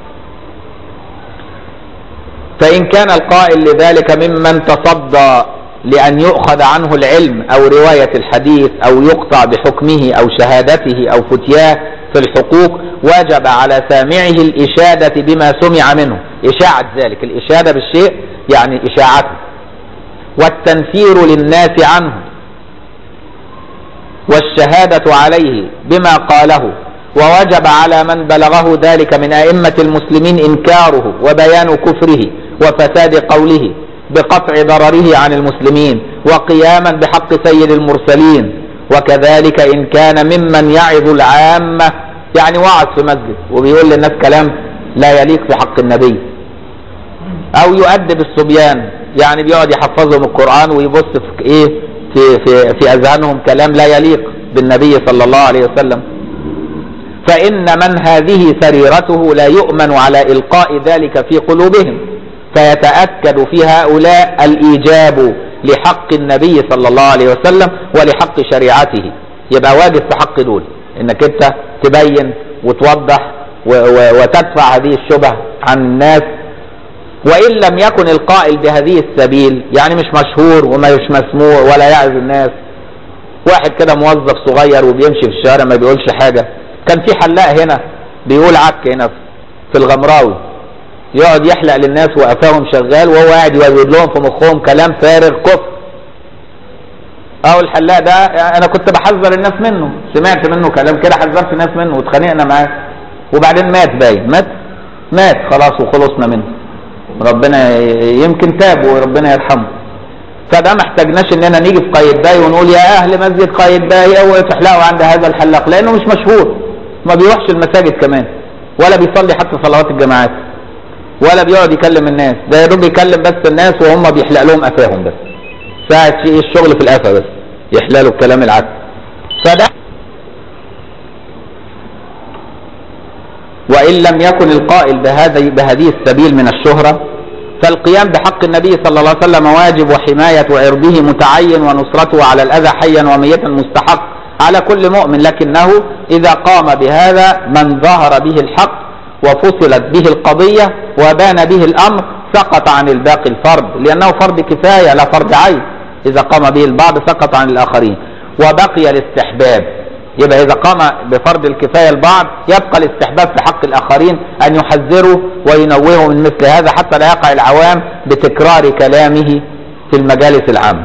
فإن كان القائل لذلك ممن تصدى لأن يؤخذ عنه العلم أو رواية الحديث أو يقطع بحكمه أو شهادته أو فتياه في الحقوق وجب على سامعه الإشادة بما سمع منه إشاعة ذلك الإشادة بالشيء يعني إشاعته والتنفير للناس عنه والشهادة عليه بما قاله ووجب على من بلغه ذلك من أئمة المسلمين إنكاره وبيان كفره وفساد قوله بقطع ضرره عن المسلمين وقياما بحق سيد المرسلين وكذلك إن كان ممن يعظ العامة يعني وعظ في مسجد وبيقول للناس كلام لا يليق في حق النبي أو يؤدب الصبيان يعني بيقعد يحفظهم القرآن ويبص في ايه في في في اذهانهم كلام لا يليق بالنبي صلى الله عليه وسلم فإن من هذه سريرته لا يؤمن على إلقاء ذلك في قلوبهم فيتأكد في هؤلاء الإيجاب لحق النبي صلى الله عليه وسلم ولحق شريعته يبقى واجب في حق دول انك انت تبين وتوضح و- و- وتدفع هذه الشبه عن الناس وإن لم يكن القائل بهذه السبيل يعني مش مشهور ومش مسموع ولا يعز الناس واحد كده موظف صغير وبيمشي في الشارع ما بيقولش حاجة كان في حلاق هنا بيقول عك هنا في الغمراوي يقعد يحلق للناس وقفاهم شغال وهو قاعد يوجد لهم في مخهم كلام فارغ كفر او الحلاق ده انا كنت بحذر الناس منه سمعت منه كلام كده حذرت الناس منه واتخانقنا معاه وبعدين مات باين مات مات خلاص وخلصنا منه ربنا ي- يمكن تاب وربنا يرحمه فده ما احتاجناش اننا نيجي في قايتباي ونقول يا اهل مسجد قايتباي اوعوا تحلقوا عند هذا الحلاق لانه مش مشهور ما بيروحش المساجد كمان ولا بيصلي حتى صلوات الجماعات ولا بيقعد يكلم الناس ده يا دوب يكلم بس الناس وهم بيحلق لهم قفاهم بس ساعة شيء الشغل في القفا بس يحللوا الكلام العكس فده وإن لم يكن القائل بهذا بهذه السبيل من الشهرة فالقيام بحق النبي صلى الله عليه وسلم واجب وحماية عرضه متعين ونصرته على الأذى حيا وميتا مستحق على كل مؤمن لكنه إذا قام بهذا من ظهر به الحق وفصلت به القضية وبان به الأمر سقط عن الباقي الفرض لأنه فرض كفاية لا فرض عين إذا قام به البعض سقط عن الآخرين وبقي الاستحباب يبقى إذا قام بفرض الكفاية البعض يبقى الاستحباب في حق الآخرين أن يحذروا وينوهوا من مثل هذا حتى لا يقع العوام بتكرار كلامه في المجالس العامة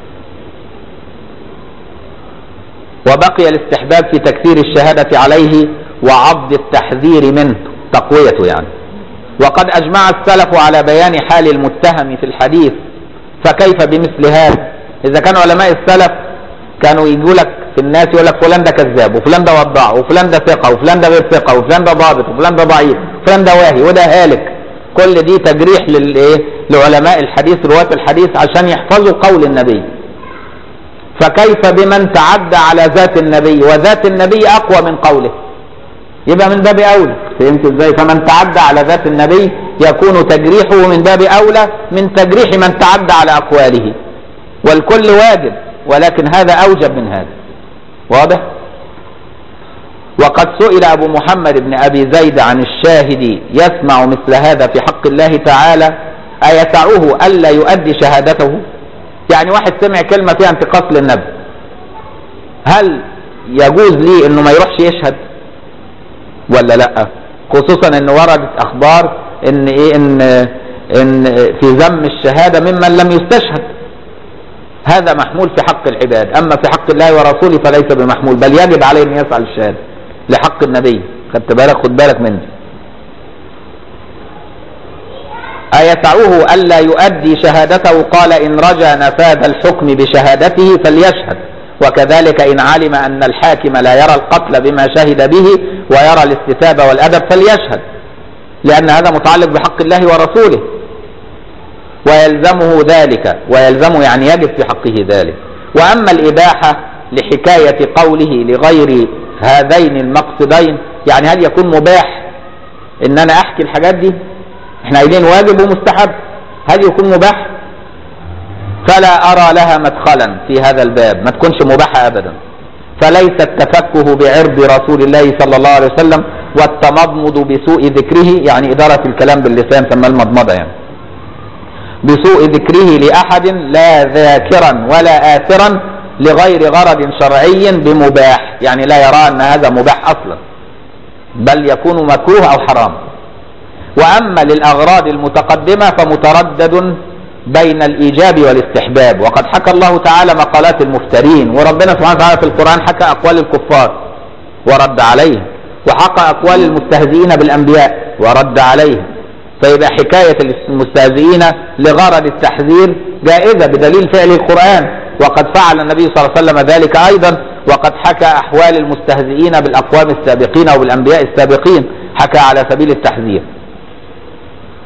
وبقي الاستحباب في تكثير الشهادة عليه وعض التحذير منه تقويته يعني وقد أجمع السلف على بيان حال المتهم في الحديث فكيف بمثل هذا إذا كان علماء السلف كانوا يقول لك في الناس يقول لك فلان ده كذاب وفلان ده وضاع وفلان ده ثقة وفلان ده غير ثقة وفلان ده ضابط وفلان ده ضعيف وفلان ده واهي وده هالك كل دي تجريح للايه لعلماء الحديث رواة الحديث عشان يحفظوا قول النبي فكيف بمن تعدى على ذات النبي وذات النبي اقوى من قوله يبقى من باب اولى فهمت ازاي فمن تعدى على ذات النبي يكون تجريحه من باب اولى من تجريح من تعدى على اقواله والكل واجب ولكن هذا اوجب من هذا واضح وقد سئل ابو محمد بن ابي زيد عن الشاهد يسمع مثل هذا في حق الله تعالى ايسعه الا يؤدي شهادته يعني واحد سمع كلمه فيها انتقاص للنبي هل يجوز لي انه ما يروحش يشهد ولا لا خصوصا ان وردت اخبار ان ايه ان ان في ذم الشهاده ممن لم يستشهد هذا محمول في حق العباد اما في حق الله ورسوله فليس بمحمول بل يجب عليه ان يفعل الشهاده لحق النبي خدت بالك خد بالك منه أيسعه ألا يؤدي شهادته قال إن رجا نفاذ الحكم بشهادته فليشهد وكذلك إن علم أن الحاكم لا يرى القتل بما شهد به ويرى الاستتابة والأدب فليشهد لأن هذا متعلق بحق الله ورسوله ويلزمه ذلك ويلزمه يعني يجب في حقه ذلك وأما الإباحة لحكاية قوله لغير هذين المقصدين يعني هل يكون مباح ان انا احكي الحاجات دي احنا قايلين واجب ومستحب هل يكون مباح فلا ارى لها مدخلا في هذا الباب ما تكونش مباحة ابدا فليس التفكه بعرض رسول الله صلى الله عليه وسلم والتمضمض بسوء ذكره يعني إدارة الكلام باللسان ثم المضمضة يعني بسوء ذكره لأحد لا ذاكرا ولا آثرا لغير غرض شرعي بمباح يعني لا يرى أن هذا مباح أصلا بل يكون مكروه أو حرام وأما للأغراض المتقدمة فمتردد بين الإيجاب والاستحباب وقد حكى الله تعالى مقالات المفترين وربنا سبحانه وتعالى في القرآن حكى أقوال الكفار ورد عليهم وحكى أقوال المستهزئين بالأنبياء ورد عليهم فيبقى حكاية المستهزئين لغرض التحذير جائزة بدليل فعل القرآن وقد فعل النبي صلى الله عليه وسلم ذلك أيضا وقد حكى أحوال المستهزئين بالأقوام السابقين وبالأنبياء السابقين حكى على سبيل التحذير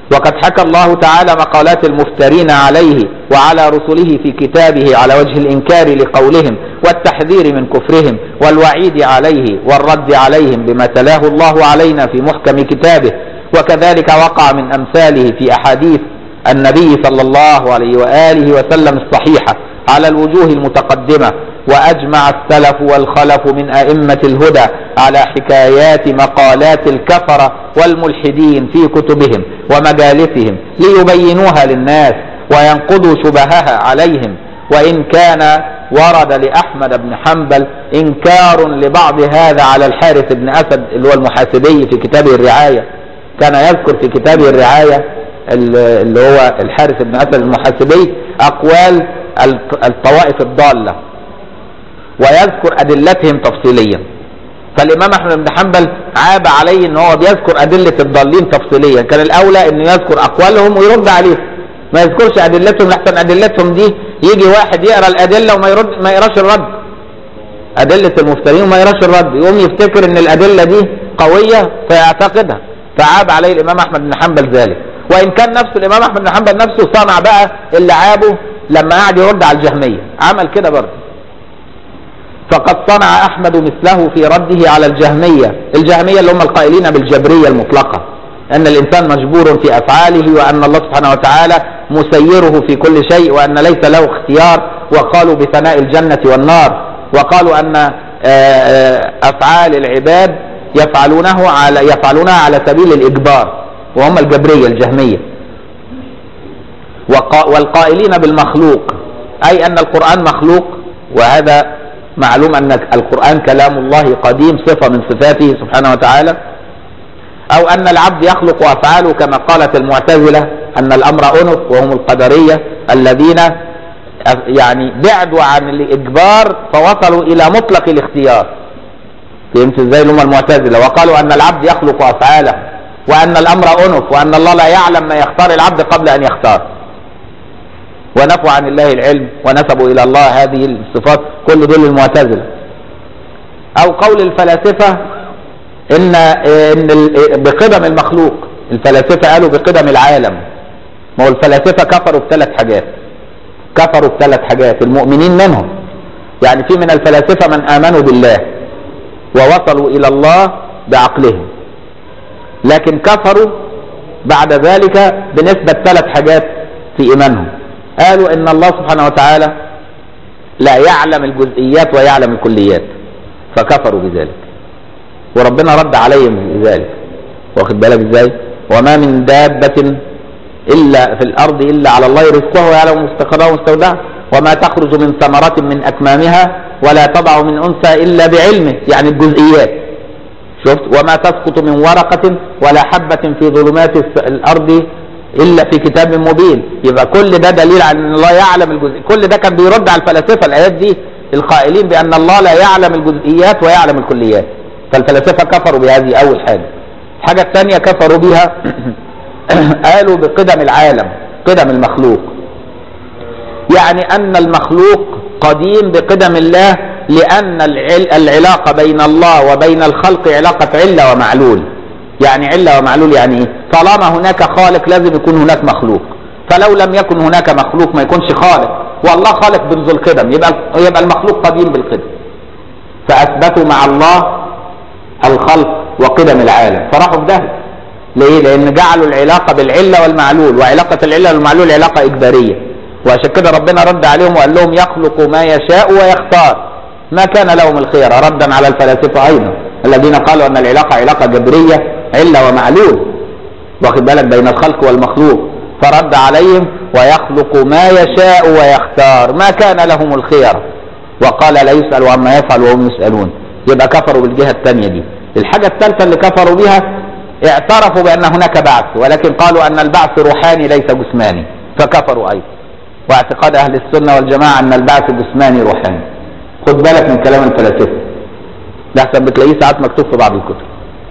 وقد حكى الله تعالى مقالات المفترين عليه وعلى رسله في كتابه على وجه الإنكار لقولهم والتحذير من كفرهم والوعيد عليه والرد عليهم بما تلاه الله علينا في محكم كتابه وكذلك وقع من أمثاله في أحاديث النبي صلى الله عليه وآله وسلم الصحيحة على الوجوه المتقدمة وأجمع السلف والخلف من أئمة الهدى على حكايات مقالات الكفرة والملحدين في كتبهم ومجالسهم ليبينوها للناس وينقضوا شبهها عليهم وإن كان ورد لأحمد بن حنبل إنكار لبعض هذا على الحارث بن أسد اللي هو المحاسبي في كتابه الرعاية كان يذكر في كتابه الرعاية اللي هو الحارث بن أسد المحاسبي أقوال الطوائف الضالة ويذكر أدلتهم تفصيليا فالإمام أحمد بن حنبل عاب عليه أن هو بيذكر أدلة الضالين تفصيليا كان الأولى أنه يذكر أقوالهم ويرد عليهم ما يذكرش أدلتهم لحسن أدلتهم دي يجي واحد يقرأ الأدلة وما يرد ما يقراش الرد أدلة المفترين وما يقراش الرد يقوم يفتكر أن الأدلة دي قوية فيعتقدها فعاب عليه الإمام أحمد بن حنبل ذلك وإن كان نفسه الإمام أحمد بن حنبل نفسه صنع بقى اللي عابه لما قعد يرد على الجهمية عمل كده برضه فقد صنع أحمد مثله في رده على الجهمية الجهمية اللي هم القائلين بالجبرية المطلقة أن الإنسان مجبور في أفعاله وأن الله سبحانه وتعالى مسيره في كل شيء وأن ليس له اختيار وقالوا بثناء الجنة والنار وقالوا أن أفعال العباد يفعلونه على يفعلونها على سبيل الإجبار وهم الجبرية الجهمية والقائلين بالمخلوق أي أن القرآن مخلوق وهذا معلوم أن القرآن كلام الله قديم صفة من صفاته سبحانه وتعالى أو أن العبد يخلق أفعاله كما قالت المعتزلة أن الأمر أنف وهم القدرية الذين يعني بعدوا عن الإجبار فوصلوا إلى مطلق الاختيار فهمت ازاي اللي هم المعتزلة وقالوا أن العبد يخلق أفعاله وأن الأمر أنف وأن الله لا يعلم ما يختار العبد قبل أن يختار ونفوا عن الله العلم ونسبوا إلى الله هذه الصفات كل دول المعتزلة أو قول الفلاسفة إن إن بقدم المخلوق الفلاسفة قالوا بقدم العالم ما هو الفلاسفة كفروا بثلاث حاجات كفروا بثلاث حاجات المؤمنين منهم يعني في من الفلاسفة من آمنوا بالله ووصلوا إلى الله بعقلهم لكن كفروا بعد ذلك بنسبة ثلاث حاجات في إيمانهم قالوا ان الله سبحانه وتعالى لا يعلم الجزئيات ويعلم الكليات فكفروا بذلك وربنا رد عليهم بذلك واخد بالك ازاي وما من دابة الا في الارض الا على الله رزقها ويعلم مستقرها ومستودعها وما تخرج من ثمرة من اكمامها ولا تضع من انثى الا بعلمه يعني الجزئيات شفت وما تسقط من ورقة ولا حبة في ظلمات الارض الا في كتاب مبين يبقى كل ده دليل على ان الله يعلم الجزء كل ده كان بيرد على الفلاسفه الايات دي القائلين بان الله لا يعلم الجزئيات ويعلم الكليات فالفلاسفه كفروا بهذه اول حاجه الحاجه الثانيه كفروا بها قالوا بقدم العالم قدم المخلوق يعني ان المخلوق قديم بقدم الله لان العلاقه بين الله وبين الخلق علاقه عله ومعلول يعني علة ومعلول يعني ايه طالما هناك خالق لازم يكون هناك مخلوق فلو لم يكن هناك مخلوق ما يكونش خالق والله خالق بذو القدم يبقى يبقى المخلوق قديم بالقدم فاثبتوا مع الله الخلق وقدم العالم فراحوا في داهيه ليه؟ لان جعلوا العلاقه بالعله والمعلول وعلاقه العله والمعلول علاقه اجباريه وعشان كده ربنا رد عليهم وقال لهم يخلق ما يشاء ويختار ما كان لهم الخير ردا على الفلاسفه ايضا الذين قالوا ان العلاقه علاقه جبريه عله ومعلول واخد بالك بين الخلق والمخلوق فرد عليهم ويخلق ما يشاء ويختار ما كان لهم الخير وقال لا يسأل عما يفعل وهم يسألون يبقى كفروا بالجهة الثانية دي الحاجة الثالثة اللي كفروا بها اعترفوا بأن هناك بعث ولكن قالوا أن البعث روحاني ليس جسماني فكفروا أيضا واعتقاد أهل السنة والجماعة أن البعث جسماني روحاني خد بالك من كلام الفلاسفة ده احسن بتلاقيه ساعات مكتوب في بعض الكتب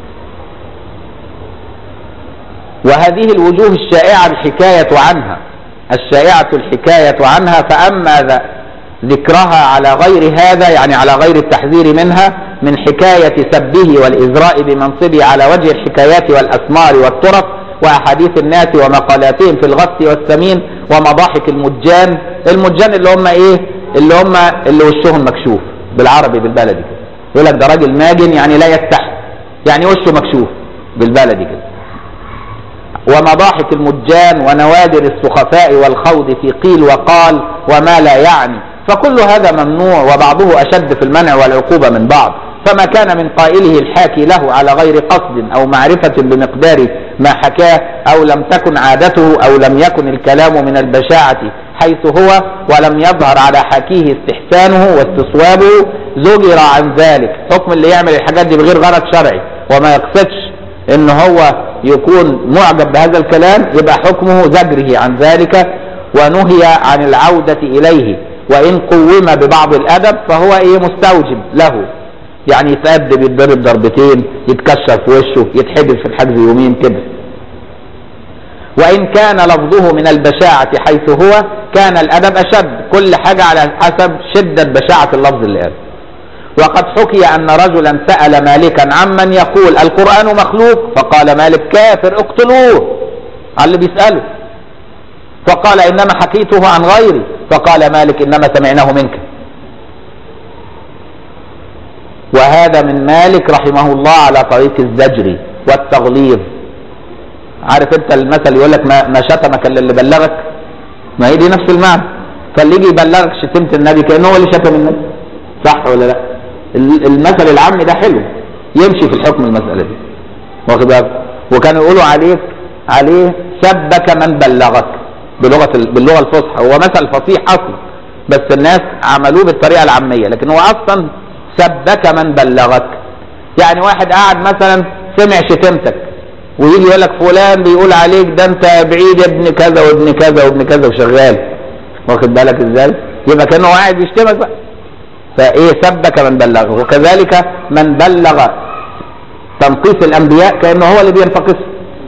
وهذه الوجوه الشائعة الحكاية عنها الشائعة الحكاية عنها فأما ذا ذكرها على غير هذا يعني على غير التحذير منها من حكاية سبه والإزراء بمنصبه على وجه الحكايات والأسمار والطرق واحاديث الناس ومقالاتهم في الغث والسمين ومضاحك المجان المجان اللي هم ايه اللي هم اللي وشهم مكشوف بالعربي بالبلدي كده يقول لك ده راجل ماجن يعني لا يستحي يعني وشه مكشوف بالبلدي كده ومضاحك المجان ونوادر السخفاء والخوض في قيل وقال وما لا يعني فكل هذا ممنوع وبعضه أشد في المنع والعقوبة من بعض فما كان من قائله الحاكي له على غير قصد أو معرفة بمقدار ما حكاه أو لم تكن عادته أو لم يكن الكلام من البشاعة حيث هو ولم يظهر على حكيه استحسانه واستصوابه زجر عن ذلك حكم اللي يعمل الحاجات دي بغير غرض شرعي وما يقصدش ان هو يكون معجب بهذا الكلام يبقى حكمه زجره عن ذلك ونهي عن العودة إليه وإن قوم ببعض الأدب فهو إيه مستوجب له يعني يتأدب يتضرب ضربتين يتكشف في وشه يتحبس في الحجز يومين كده وإن كان لفظه من البشاعة حيث هو كان الأدب أشد كل حاجة على حسب شدة بشاعة اللفظ اللي قال وقد حكي أن رجلا سأل مالكا عمن يقول القرآن مخلوق فقال مالك كافر اقتلوه على اللي بيسأله فقال إنما حكيته عن غيري فقال مالك إنما سمعناه منك وهذا من مالك رحمه الله على طريق الزجر والتغليظ عارف انت المثل يقول لك ما, ما شتمك الا اللي بلغك ما هي دي نفس المعنى فاللي يجي يبلغك شتيمه النبي كانه هو اللي شتم النبي صح ولا لا المثل العام ده حلو يمشي في الحكم المساله دي واخد بالك وكانوا يقولوا عليك عليه سبك من بلغك بلغه باللغه الفصحى هو مثل فصيح اصلا بس الناس عملوه بالطريقه العاميه لكن هو اصلا سبك من بلغك يعني واحد قاعد مثلا سمع شتمتك ويجي يقول لك فلان بيقول عليك ده انت بعيد يا ابن كذا وابن كذا وابن كذا وشغال واخد بالك ازاي يبقى كانه قاعد يشتمك بقى فايه سبك من بلغه وكذلك من بلغ تنقيص الانبياء كانه هو اللي بينتقصه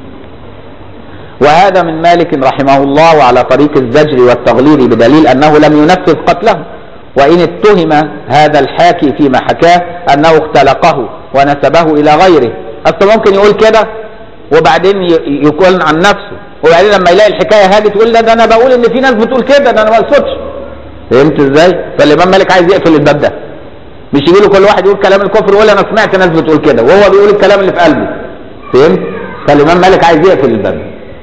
وهذا من مالك رحمه الله على طريق الزجر والتغليظ بدليل انه لم ينفذ قتله وان اتهم هذا الحاكي فيما حكاه انه اختلقه ونسبه الى غيره اصل ممكن يقول كده وبعدين يقول عن نفسه وبعدين لما يلاقي الحكايه هذه تقول لا ده انا بقول ان في ناس بتقول كده ده انا ما اقصدش فهمت ازاي؟ فالامام مالك عايز يقفل الباب ده مش يجي له كل واحد يقول كلام الكفر يقول انا سمعت ناس بتقول كده وهو بيقول الكلام اللي في قلبه فهمت؟ فالامام مالك عايز يقفل الباب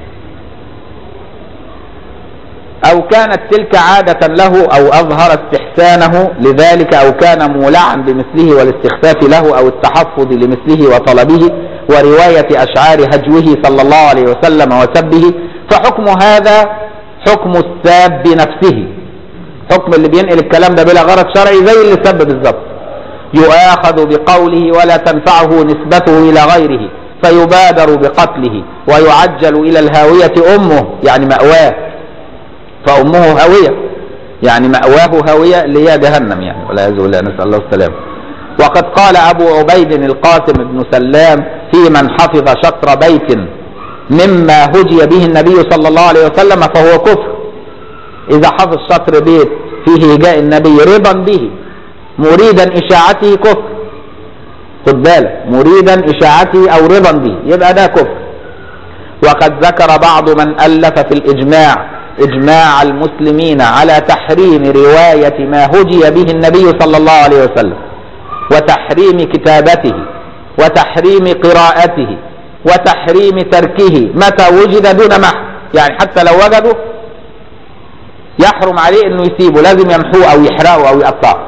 أو كانت تلك عادة له أو أظهر استحسانه لذلك أو كان مولعا بمثله والاستخفاف له أو التحفظ لمثله وطلبه ورواية أشعار هجوه صلى الله عليه وسلم وسبه فحكم هذا حكم الساب نفسه حكم اللي بينقل الكلام ده بلا غرض شرعي زي اللي سب بالظبط يؤاخذ بقوله ولا تنفعه نسبته إلى غيره فيبادر بقتله ويعجل إلى الهاوية أمه يعني مأواه فأمه هاوية يعني مأواه هاوية اللي هي جهنم يعني والعياذ بالله نسأل الله السلامة وقد قال أبو عبيد القاسم بن سلام في من حفظ شطر بيت مما هجي به النبي صلى الله عليه وسلم فهو كفر إذا حفظ شطر بيت فيه هجاء النبي رضا به مريدا إشاعته كفر خد بالك مريدا إشاعته أو رضا به يبقى ده كفر وقد ذكر بعض من ألف في الإجماع إجماع المسلمين على تحريم رواية ما هجي به النبي صلى الله عليه وسلم وتحريم كتابته وتحريم قراءته وتحريم تركه متى وجد دون محو يعني حتى لو وجده يحرم عليه انه يسيبه لازم يمحوه او يحرقه او يقطعه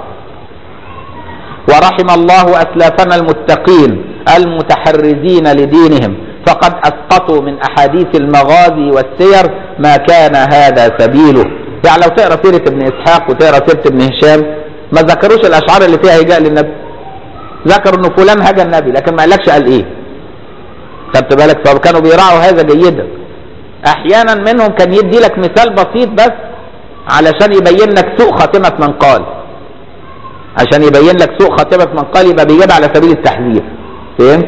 ورحم الله اسلافنا المتقين المتحرزين لدينهم فقد اسقطوا من احاديث المغازي والسير ما كان هذا سبيله يعني لو تقرا سيره ابن اسحاق وتقرا سيره ابن هشام ما ذكروش الاشعار اللي فيها هجاء للنبي ذكروا ان فلان هجى النبي لكن ما قالكش قال ايه خدت بالك فكانوا بيراعوا هذا جيدا احيانا منهم كان يدي لك مثال بسيط بس علشان يبين لك سوء خاتمه من قال عشان يبين لك سوء خاتمه من قال يبقى بيجيب على سبيل التحذير فهمت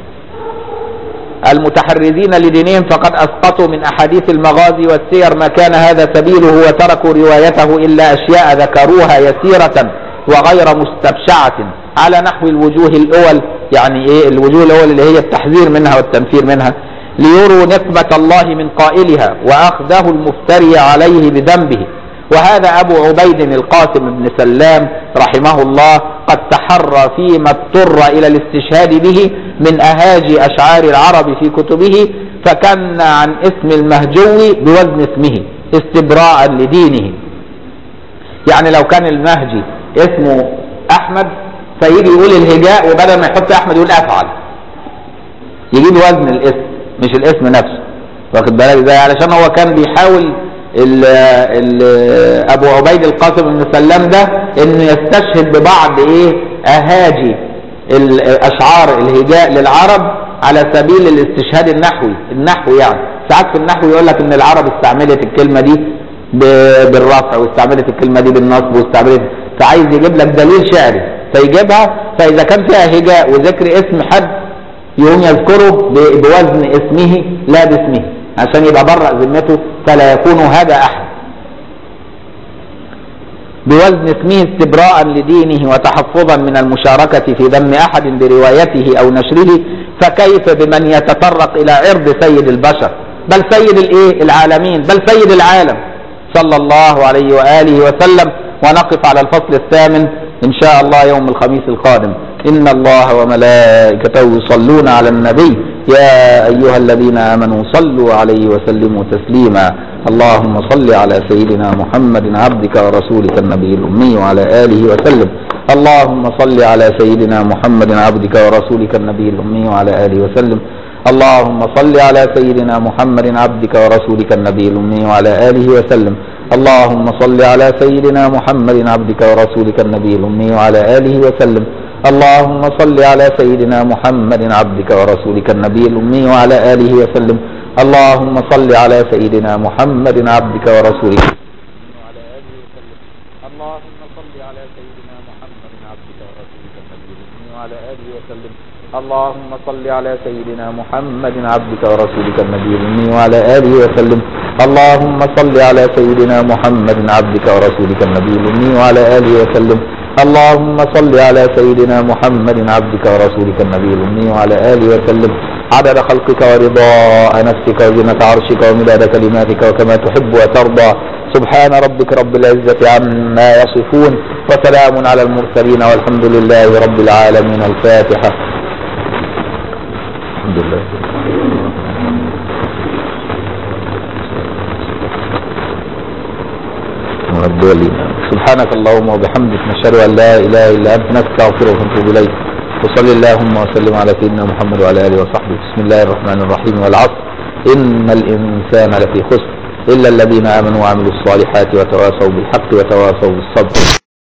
المتحرزين لدينهم فقد اسقطوا من احاديث المغازي والسير ما كان هذا سبيله وتركوا روايته الا اشياء ذكروها يسيره وغير مستبشعه على نحو الوجوه الاول يعني ايه الوجوه الاول اللي هي التحذير منها والتنفير منها ليروا نقمة الله من قائلها وأخذه المفتري عليه بذنبه وهذا أبو عبيد القاسم بن سلام رحمه الله قد تحرى فيما اضطر إلى الاستشهاد به من أهاجي أشعار العرب في كتبه فكن عن اسم المهجوي بوزن اسمه استبراء لدينه يعني لو كان المهجي اسمه أحمد فيجي يقول الهجاء وبدل ما يحط أحمد يقول أفعل يجيب وزن الاسم مش الاسم نفسه واخد بالك ازاي علشان هو كان بيحاول ال ال ابو عبيد القاسم بن سلام ده انه يستشهد ببعض ايه اهاجي الاشعار الهجاء للعرب على سبيل الاستشهاد النحوي النحو يعني ساعات في النحو يقول لك ان العرب استعملت الكلمه دي ب- بالرفع واستعملت الكلمه دي بالنصب واستعملت فعايز يجيب لك دليل شعري فيجيبها فاذا كان فيها هجاء وذكر اسم حد يقوم يذكره ب- بوزن اسمه لا باسمه عشان يبقى برأ ذمته فلا يكون هذا احد بوزن اسمه استبراء لدينه وتحفظا من المشاركة في ذم أحد بروايته أو نشره فكيف بمن يتطرق إلى عرض سيد البشر بل سيد الإيه العالمين بل سيد العالم صلى الله عليه وآله وسلم ونقف على الفصل الثامن إن شاء الله يوم الخميس القادم إن الله وملائكته يصلون على النبي يا أيها الذين آمنوا صلوا عليه وسلموا تسليما اللهم صل على سيدنا محمد عبدك ورسولك النبي الأمي وعلى آله وسلم اللهم صل على سيدنا محمد عبدك ورسولك النبي الأمي وعلى آله وسلم اللهم صل على سيدنا محمد عبدك ورسولك النبي الأمي وعلى آله وسلم اللهم صل على سيدنا محمد عبدك ورسولك النبي الأمي وعلى آله وسلم اللهم صل على سيدنا محمد عبدك ورسولك النبي الأمي وعلى آله وسلم اللهم صل على سيدنا محمد عبدك ورسولك وعلى آله وسلم اللهم صل على سيدنا محمد عبدك ورسولك النبي الأمي وعلى آله وسلم اللهم صل على سيدنا محمد عبدك ورسولك النبي الأمي وعلى آله وسلم اللهم صل على سيدنا محمد عبدك ورسولك النبي الأمي وعلى آله وسلم اللهم صل على سيدنا محمد عبدك ورسولك النبي الأمي وعلى آله وسلم عدد خلقك ورضاء نفسك وزنة عرشك ومداد كلماتك وكما تحب وترضى سبحان ربك رب العزة عما يصفون وسلام على المرسلين والحمد لله رب العالمين الفاتحة الحمد لله والدولين سبحانك اللهم وبحمدك نشهد ان لا اله الا انت نستغفرك ونتوب اليك وصل اللهم وسلم على سيدنا محمد وعلى اله وصحبه بسم الله الرحمن الرحيم والعصر ان الانسان لفي خسر الا الذين امنوا وعملوا الصالحات وتواصوا بالحق وتواصوا بالصبر